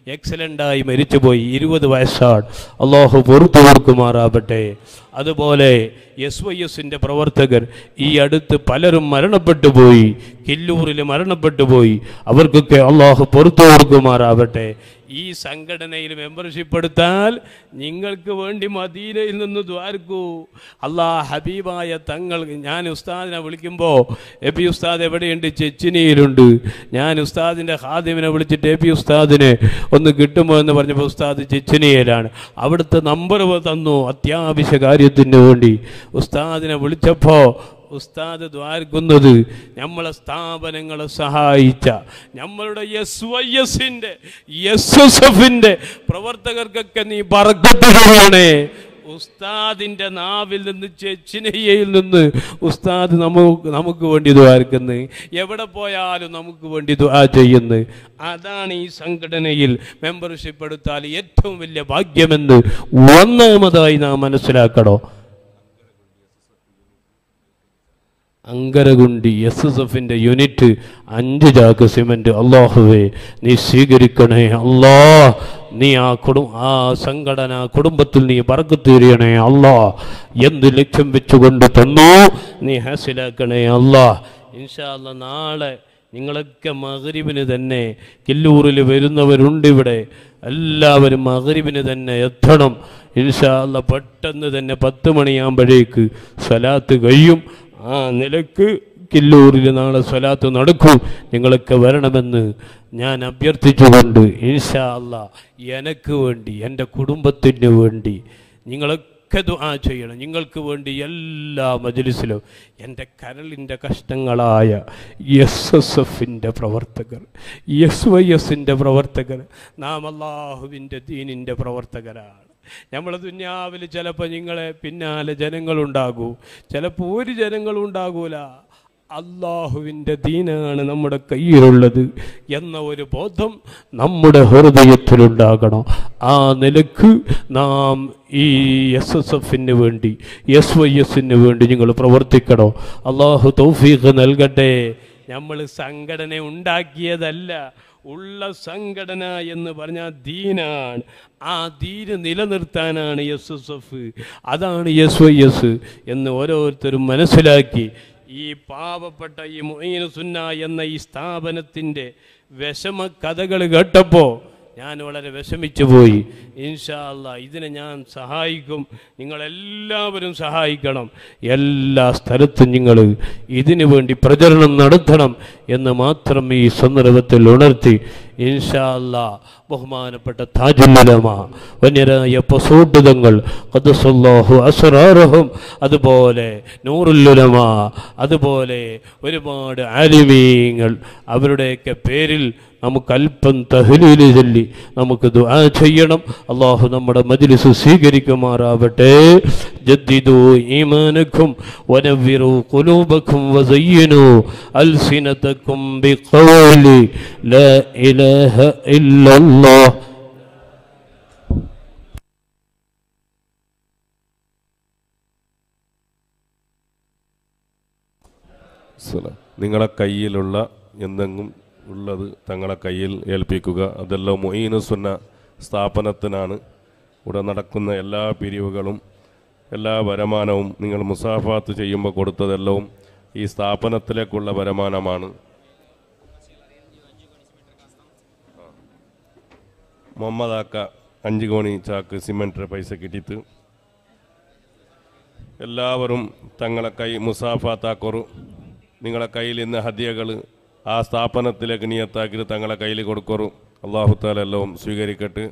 എക്സലൻ്റായി മരിച്ചുപോയി ഇരുപത് വയസ്സാണ് അള്ളാഹു പുറത്തു കൊടുക്കുമാറാവട്ടെ അതുപോലെ എസ് വൈ എസിൻ്റെ പ്രവർത്തകർ ഈ അടുത്ത് പലരും മരണപ്പെട്ടു പോയി കില്ലൂരിൽ മരണപ്പെട്ടു പോയി അവർക്കൊക്കെ അള്ളാഹു പുറത്തു കൊടുക്കുമാറാവട്ടെ ഈ സംഘടനയിൽ മെമ്പർഷിപ്പ് എടുത്താൽ നിങ്ങൾക്ക് വേണ്ടി മദീനയിൽ നിന്ന് ദ്വാരക്കൂ അള്ളാ ഹബീബായ തങ്ങൾ ഞാൻ ഉസ്താദിനെ വിളിക്കുമ്പോൾ എ പി ഉസ്താദ് എവിടെയുണ്ട് ചെച്ചിനിയിലുണ്ട് ഞാൻ ഉസ്താദിൻ്റെ ഹാദിമിനെ വിളിച്ചിട്ട് എ പി ഉസ്താദിനെ ഒന്ന് കിട്ടുമോ എന്ന് പറഞ്ഞപ്പോൾ ഉസ്താദ് ചെച്ചിനിയിലാണ് അവിടുത്തെ നമ്പർ തന്നു അത്യാവശ്യ കാര്യത്തിന് വേണ്ടി ഉസ്താദിനെ വിളിച്ചപ്പോൾ ഉസ്താദ് ദ്വാർക്കുന്നത് നമ്മളെ സ്ഥാപനങ്ങളെ സഹായിച്ച നമ്മളുടെ എസ് വൈ എസിൻ്റെ എസ് എസ് എഫിൻ്റെ പ്രവർത്തകർക്കൊക്കെ നീ പറക്കപ്പെടുകയാണേ ഉസ്താദിൻ്റെ നാവിൽ നിന്ന് ചെച്ചിനയ്യയിൽ നിന്ന് ഉസ്താദ് നമുക്ക് നമുക്ക് വേണ്ടി ദ്വാരക്കുന്നു എവിടെ പോയാലും നമുക്ക് വേണ്ടി ദ്വാ ചെയ്യുന്നു അതാണ് ഈ സംഘടനയിൽ മെമ്പർഷിപ്പ് എടുത്താൽ ഏറ്റവും വലിയ ഭാഗ്യമെന്ന് ഒന്നാമതായി നാം മനസ്സിലാക്കണോ അങ്കരകുണ്ടി എസ് എസ് എഫിൻ്റെ യൂണിറ്റ് അഞ്ച് ചാക്ക് സിമൻറ്റ് അള്ളാഹുവേ നീ സ്വീകരിക്കണേ അല്ലാ നീ ആ കുടും ആ സംഘടന കുടുംബത്തിൽ നീ പറക്കത്തീരിയണേ അല്ലാ എന്ത് ലക്ഷ്യം വെച്ചുകൊണ്ട് തന്നു നീ ഹാസിലാക്കണേ അല്ലാ ഇൻഷാ അല്ലാ നാളെ നിങ്ങളൊക്കെ മകരിവിന് തന്നെ കില്ലൂറിൽ വരുന്നവരുണ്ട് ഇവിടെ എല്ലാവരും മകരിവിന് തന്നെ എത്തണം ഇൻഷാ അല്ലാ പെട്ടെന്ന് തന്നെ പത്ത് മണിയാകുമ്പോഴേക്ക് സ്വലാത്ത് കഴിയും ആ നിലക്ക് കില്ലൂരിൽ നാളെ സ്വലാത്ത് നടക്കും നിങ്ങളൊക്കെ വരണമെന്ന് ഞാൻ അഭ്യർത്ഥിച്ചുകൊണ്ട് ഇൻഷാ അല്ല എനിക്ക് വേണ്ടി എൻ്റെ കുടുംബത്തിന് വേണ്ടി നിങ്ങളൊക്കെ ദുആ ചെയ്യണം നിങ്ങൾക്ക് വേണ്ടി എല്ലാ മജ്ലിസിലും എൻ്റെ കരളിൻ്റെ കഷ്ടങ്ങളായ എസ് എസ് എഫിൻ്റെ പ്രവർത്തകർ എസ് വൈ എസിൻ്റെ പ്രവർത്തകർ നാം അള്ളാഹുവിൻ്റെ ദീനിൻ്റെ പ്രവർത്തകരാണ് നമ്മളെ ദുന്യാവിൽ ചിലപ്പോൾ നിങ്ങളെ പിന്നാലെ ജനങ്ങളുണ്ടാകൂ ചിലപ്പോൾ ഒരു ജനങ്ങളും ഉണ്ടാകൂല അള്ളാഹുവിൻ്റെ ദീനാണ് നമ്മുടെ കയ്യിലുള്ളത് എന്ന ഒരു ബോധം നമ്മുടെ ഹൃദയത്തിലുണ്ടാകണം ആ നിലക്ക് നാം ഈ എസ് എസ് എഫിന് വേണ്ടി എസ് വൈ എസിന് വേണ്ടി നിങ്ങൾ പ്രവർത്തിക്കണം അള്ളാഹു തൗഫീഖ് നൽകട്ടെ നമ്മൾ സംഘടന ഉണ്ടാക്കിയതല്ല ഉള്ള സംഘടന എന്ന് പറഞ്ഞാൽ ദീനാണ് ആ ദീന് നിലനിർത്താനാണ് എസ് എസ് എഫ് അതാണ് എസ് വൈ എസ് എന്ന് ഓരോരുത്തരും മനസ്സിലാക്കി ഈ പാവപ്പെട്ട ഈ മൊയ്ന സുന്ന എന്ന ഈ സ്ഥാപനത്തിൻ്റെ വിഷമ കഥകൾ കേട്ടപ്പോൾ ഞാൻ വളരെ വിഷമിച്ചു പോയി ഇൻഷാ അല്ലാ ഇതിനെ ഞാൻ സഹായിക്കും നിങ്ങളെല്ലാവരും സഹായിക്കണം എല്ലാ സ്ഥലത്തും നിങ്ങൾ ഇതിനു വേണ്ടി പ്രചരണം നടത്തണം എന്ന് മാത്രം ഈ സന്ദർഭത്തിൽ ഉണർത്തി ഇൻഷാ അല്ലാ ബഹുമാനപ്പെട്ട താജുല്ലമ വന്യരായ പ്രസൂട്ടിതങ്ങൾ ഖദ്സല്ലാഹു അസ്റാറഹും അതുപോലെ നൂറുല്ലുലമ അതുപോലെ ഒരുപാട് ആലിമീങ്ങൾ അവരുടെയൊക്കെ പേരിൽ നമുക്ക് അല്പം തഹ്ലീല് ചൊല്ലി നമുക്ക് ദുആ ചെയ്യണം അള്ളാഹു നമ്മുടെ മജ്ലിസ് സ്വീകരിക്കുമാറാവട്ടെ ജദ്ദിദു ഈമാനക്കും വനവ്വിറു ഖുലൂബക്കും വസയ്യിനു അൽസിനതക്കും ബിഖൗലി ലാ ഇലാഹ ഇല്ലല്ലാഹ് സലാം. നിങ്ങളെ കയ്യിലുള്ള എന്തെങ്കിലും ഉള്ളത് തങ്ങളെ കയ്യിൽ ഏൽപ്പിക്കുക അതെല്ലാം മൊയ്നുസുന്ന സ്ഥാപനത്തിനാണ് ഇവിടെ നടക്കുന്ന എല്ലാ പിരിവുകളും എല്ലാ വരുമാനവും നിങ്ങൾ മുസാഫാത്ത് ചെയ്യുമ്പോൾ കൊടുത്തതെല്ലാം ഈ സ്ഥാപനത്തിലേക്കുള്ള വരുമാനമാണ് മുഹമ്മദാക്ക അഞ്ച് കോണി ചാക്ക് സിമെൻറ്റ് പൈസ കിട്ടിയിട്ട് എല്ലാവരും തങ്ങളെ കൈ മുസാഫാത്താക്കൊറു നിങ്ങളെ കയ്യിൽ ഇന്ന് ഹദിയകൾ ആ സ്ഥാപനത്തിലേക്ക് നിയത്താക്കിയിട്ട് തങ്ങളെ കയ്യിൽ കൊടുക്കൊറു അള്ളാഹു താല എല്ലാം സ്വീകരിക്കട്ടെ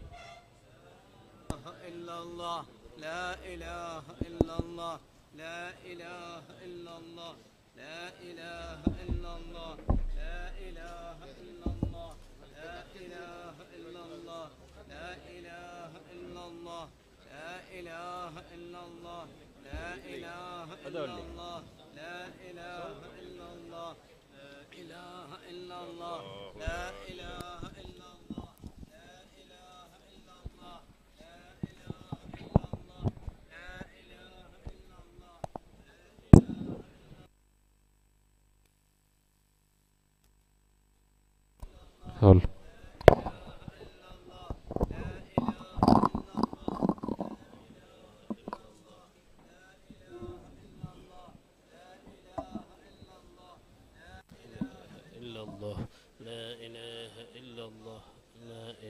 إلا الله لا إله إلا الله لا إله إلا الله لا إله إلا الله لا إله إلا الله لا إله إلا الله لا إله إلا الله لا إله إلا الله لا إله إلا الله لا إله إلا الله لا إله إلا الله لا إله إلا الله لا إله إلا الله لا إله إلا الله لا إله إلا الله ഹൗൽ.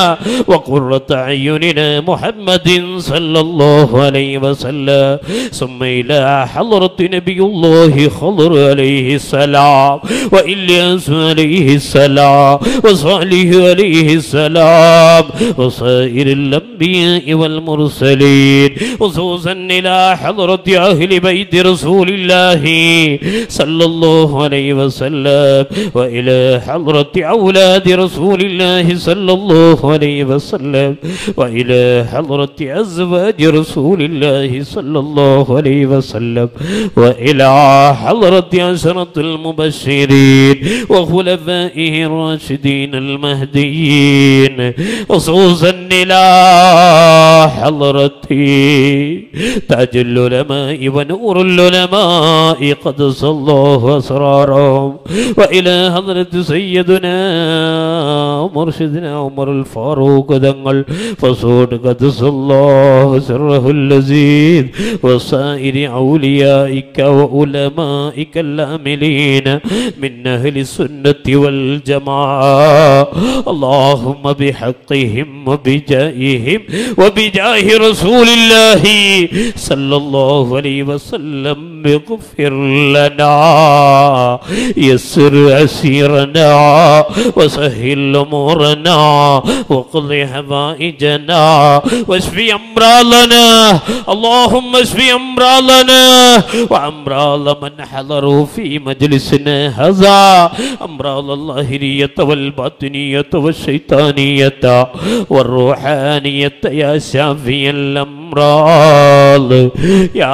وقرة أعيننا محمد صلى الله عليه وسلم ثم إلى حضرة نبي الله خضر عليه السلام وإلياس عليه السلام وصالح عليه السلام وسائر الأنبياء والمرسلين خصوصا إلى حضرة أهل بيت رسول الله صلى الله عليه وسلم وإلى حضرة أولاد رسول الله صلى الله عليه وسلم وإلى حضرة أزواج رسول الله صلى الله عليه وسلم وإلى حضرة عشرة المبشرين وخلفائه الراشدين المهديين خصوصا إلى حضرة تاج العلماء ونور العلماء قدس الله أسرارهم وإلى حضرة سيدنا مرشدنا عمر الفاروق دنگل فصود قدس الله سره اللذيذ وسائر أوليائك وعلمائك العاملين من أهل السنة والجماعة اللهم بحقهم وبجائهم وبجاه رسول الله صلى الله عليه وسلم اغفر لنا يسر أسيرنا وسهل أمورنا وقض حوائجنا واشف أمراضنا اللهم اشف أمراضنا وأمراض من حضروا في مجلسنا هذا أمراض الظاهرية والباطنية والشيطانية والروحانية يا شافي الأمراض يا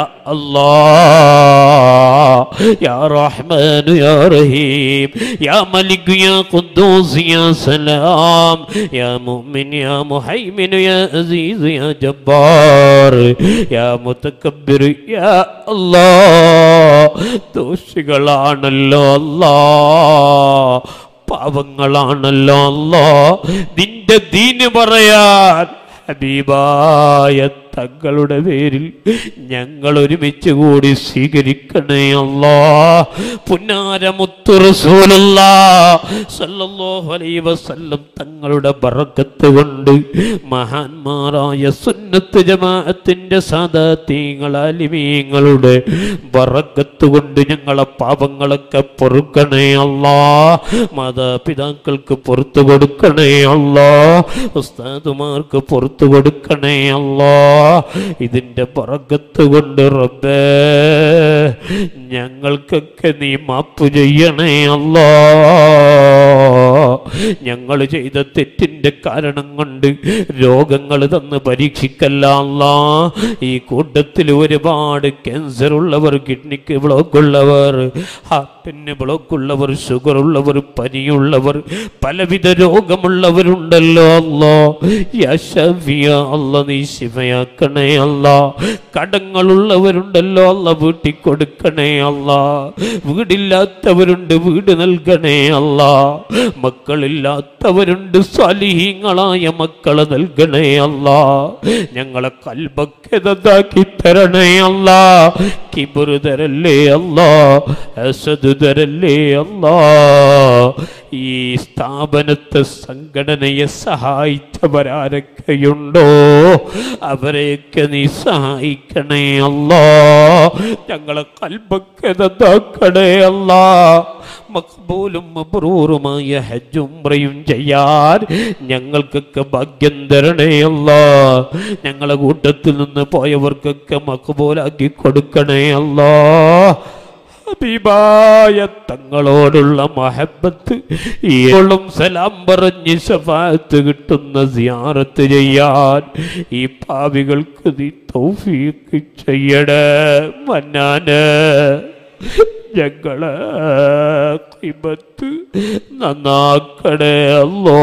الله يا رحمن يا رحيم يا ملك يا قدوس يا سلام يا مؤمن يا مهيمن يا عزيز يا جبار يا متكبر يا الله ദോഷികളാണല്ലോ അല്ലാ പാവങ്ങളാണല്ലോ അല്ലാ നിന്റെ ദീന് പറയാൻ ഹബീബായ തങ്ങളുടെ പേരിൽ ഞങ്ങൾ ഒരുമിച്ച് കൂടി സ്വീകരിക്കണേ അല്ലാ പുന്നാരമുത്തു റസൂലുള്ള സല്ലല്ലാഹു അലൈഹി വസല്ലം തങ്ങളുടെ ബറക്കത്ത് കൊണ്ട് മഹാന്മാരായ സുന്നത്ത് ജമാഅത്തിന്റെ സാദാത്യങ്ങൾ അലിമീങ്ങളുടെ ബറക്കത്ത് കൊണ്ട് ഞങ്ങളെ പാപങ്ങളൊക്കെ പൊറുക്കണേ അല്ലാ മാതാപിതാക്കൾക്ക് പുറത്തു കൊടുക്കണേ അല്ലാ ഉസ്താദുമാർക്ക് പുറത്തു കൊടുക്കണേ അല്ലാ ഇതിൻ്റെ പറക്കത്ത് കൊണ്ട് റബ്ബേ ഞങ്ങൾക്കൊക്കെ നീ മാപ്പ് ചെയ്യണേ അല്ലാ ഞങ്ങൾ ചെയ്ത തെറ്റിൻ്റെ കാരണം കൊണ്ട് രോഗങ്ങൾ തന്ന് പരീക്ഷിക്കല്ല അല്ലാ ഈ കൂട്ടത്തിൽ ഒരുപാട് ക്യാൻസർ ഉള്ളവർ കിഡ്നിക്ക് ബ്ലോക്ക് ഉള്ളവർ ഹാർട്ടിന് ബ്ലോക്ക് ഉള്ളവർ ഷുഗർ ഉള്ളവർ പനിയുള്ളവർ പലവിധ രോഗമുള്ളവരുണ്ടല്ലോ അല്ലോ യശവിയ അല്ല നീ ശിവയാക്കണേ അല്ല കടങ്ങളുള്ളവരുണ്ടല്ലോ അല്ല വീട്ടിൽ കൊടുക്കണേ അല്ല വീടില്ലാത്തവരുണ്ട് വീട് നൽകണേ അല്ല മക്കളില്ലാത്തവരുണ്ട് സ്വാലിഹീങ്ങളായ മക്കളെ നൽകണേ അല്ല ഞങ്ങളെ കൽബൊക്കെ നന്നാക്കി തരണേ അല്ല കിബുറ് തരല്ലേ അല്ല അസദ് തരല്ലേ അല്ല ഈ സ്ഥാപനത്തെ സംഘടനയെ സഹായിച്ചവരാരൊക്കെയുണ്ടോ അവരെയൊക്കെ നീ സഹായിക്കണേ അല്ലാ ഞങ്ങളെ കൽബൊക്കെ നന്നാക്കണേ അല്ലാ മക്ബൂലും മബ്രൂറുമായ ഹജ്ജുംറയും ചെയ്യാൻ ഞങ്ങൾക്കൊക്കെ ഭാഗ്യം തരണേ അല്ലാ ഞങ്ങളെ കൂട്ടത്തിൽ നിന്ന് പോയവർക്കൊക്കെ മക്ബൂലാക്കി കൊടുക്കണേ അല്ലാ ഹബീബായ തങ്ങളോടുള്ള മഹബത്ത് ഏളും സലാം പറഞ്ഞ് ശഫാത്ത് കിട്ടുന്ന സിയാറത്ത് ചെയ്യാൻ ഈ പാവികൾക്ക് നീ തൗഫീക്ക് ചെയ്യണേ മന്നാന് ഞങ്ങളെ കിബത്ത് നന്നാക്കണേ അല്ലോ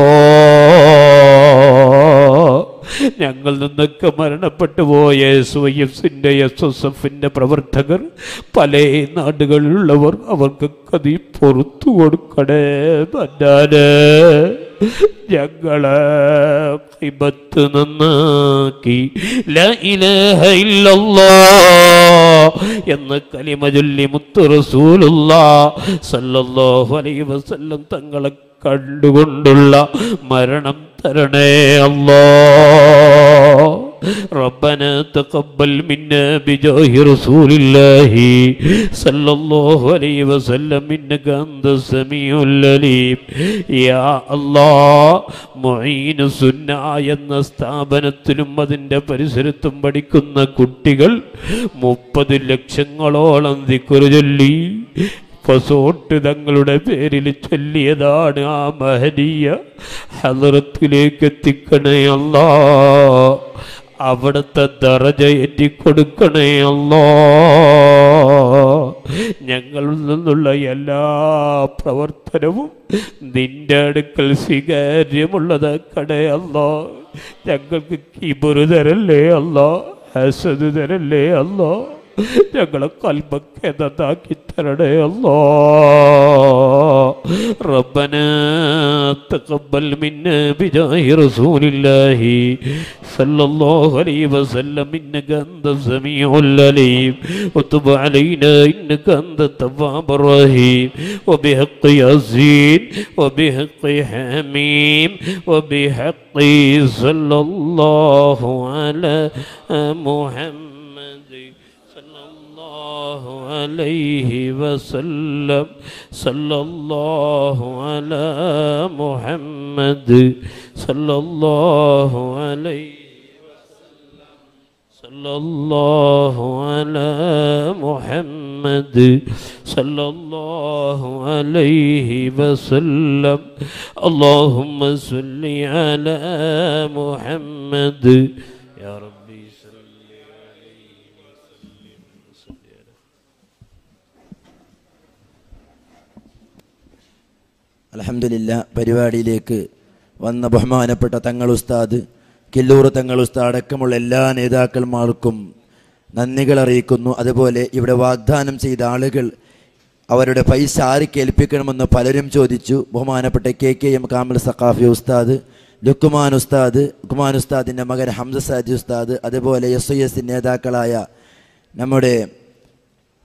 ഞങ്ങൾ നിന്നൊക്കെ മരണപ്പെട്ടു പോയ എസ് വൈ എഫിൻ്റെ എസ് എസ് എഫിൻ്റെ പ്രവർത്തകർ പല നാടുകളിലുള്ളവർ അവർക്കൊക്കെ നീ പുറത്തു കൊടുക്കണേ മന്നാന് ഞങ്ങളെ കിബത്ത് നന്നാക്കി ലാ ഇലാഹ ഇല്ലല്ലാഹ് എന്ന് കലിമ ചൊല്ലി മുത്തു റസൂലുള്ള സല്ലല്ലാഹു അലൈഹി വസല്ലം തങ്ങളെ കണ്ടുകൊണ്ടുള്ള മരണം തരണേ അല്ലാ ربنا تقبل منا بجاه رسول الله صلى الله عليه وسلم إنك أنت السميع العليم يا الله മുഈന സുന്ന എന്ന സ്ഥാപനത്തിലും അതിൻ്റെ പരിസരത്തും പഠിക്കുന്ന കുട്ടികൾ മുപ്പത് ലക്ഷങ്ങളോളം ദിക്കുറ് ചൊല്ലി ഫസോട്ട് തങ്ങളുടെ പേരിൽ ചൊല്ലിയതാണ് ആ മഹനീയ ഹലറത്തിലേക്ക് എത്തിക്കണേ അല്ലാ അവിടുത്തെ ദറജ എറ്റിക്കൊടുക്കണേ അല്ലോ ഞങ്ങളിൽ നിന്നുള്ള എല്ലാ പ്രവർത്തനവും നിന്റെ അടുക്കൽ സ്വീകാര്യമുള്ളതാക്കണേ അല്ലോ ഞങ്ങൾക്ക് കിബുറ് തരല്ലേ അല്ലോ ഹസദ് തരല്ലേ അല്ലോ ഞങ്ങളെ കൽബക്കെ നന്നാക്കി തരണേ അല്ലോ ربنا تقبل منا بجاه رسول الله صلى الله عليه وسلم إنك أنت السميع العليم وتب علينا إنك أنت التواب الرحيم وبحق ياسين وبحق حميم وبحق صلى الله على محمد صلى الله عليه وسلم صلى الله على محمد صلى الله عليه صلى الله على محمد صلى الله عليه وسلم اللهم صل على محمد يا ربي صل عليه وسلم وصل على അലഹമില്ല പരിപാടിയിലേക്ക് വന്ന ബഹുമാനപ്പെട്ട തങ്ങൾ ഉസ്താദ് കില്ലൂർ തങ്ങൾ ഉസ്താദ് അടക്കമുള്ള എല്ലാ നേതാക്കന്മാർക്കും നന്ദികൾ അറിയിക്കുന്നു അതുപോലെ ഇവിടെ വാഗ്ദാനം ചെയ്ത ആളുകൾ അവരുടെ പൈസ ആർക്ക് ഏൽപ്പിക്കണമെന്ന് പലരും ചോദിച്ചു ബഹുമാനപ്പെട്ട K K M Kamal Saqafi ഉസ്താദ് ലുക്കുമാൻ ഉസ്താദ് ലുക്കുമാൻ ഉസ്താദിൻ്റെ മകൻ ഹംസ സാജി ഉസ്താദ് അതുപോലെ എസ് ഐ എസ് നേതാക്കളായ നമ്മുടെ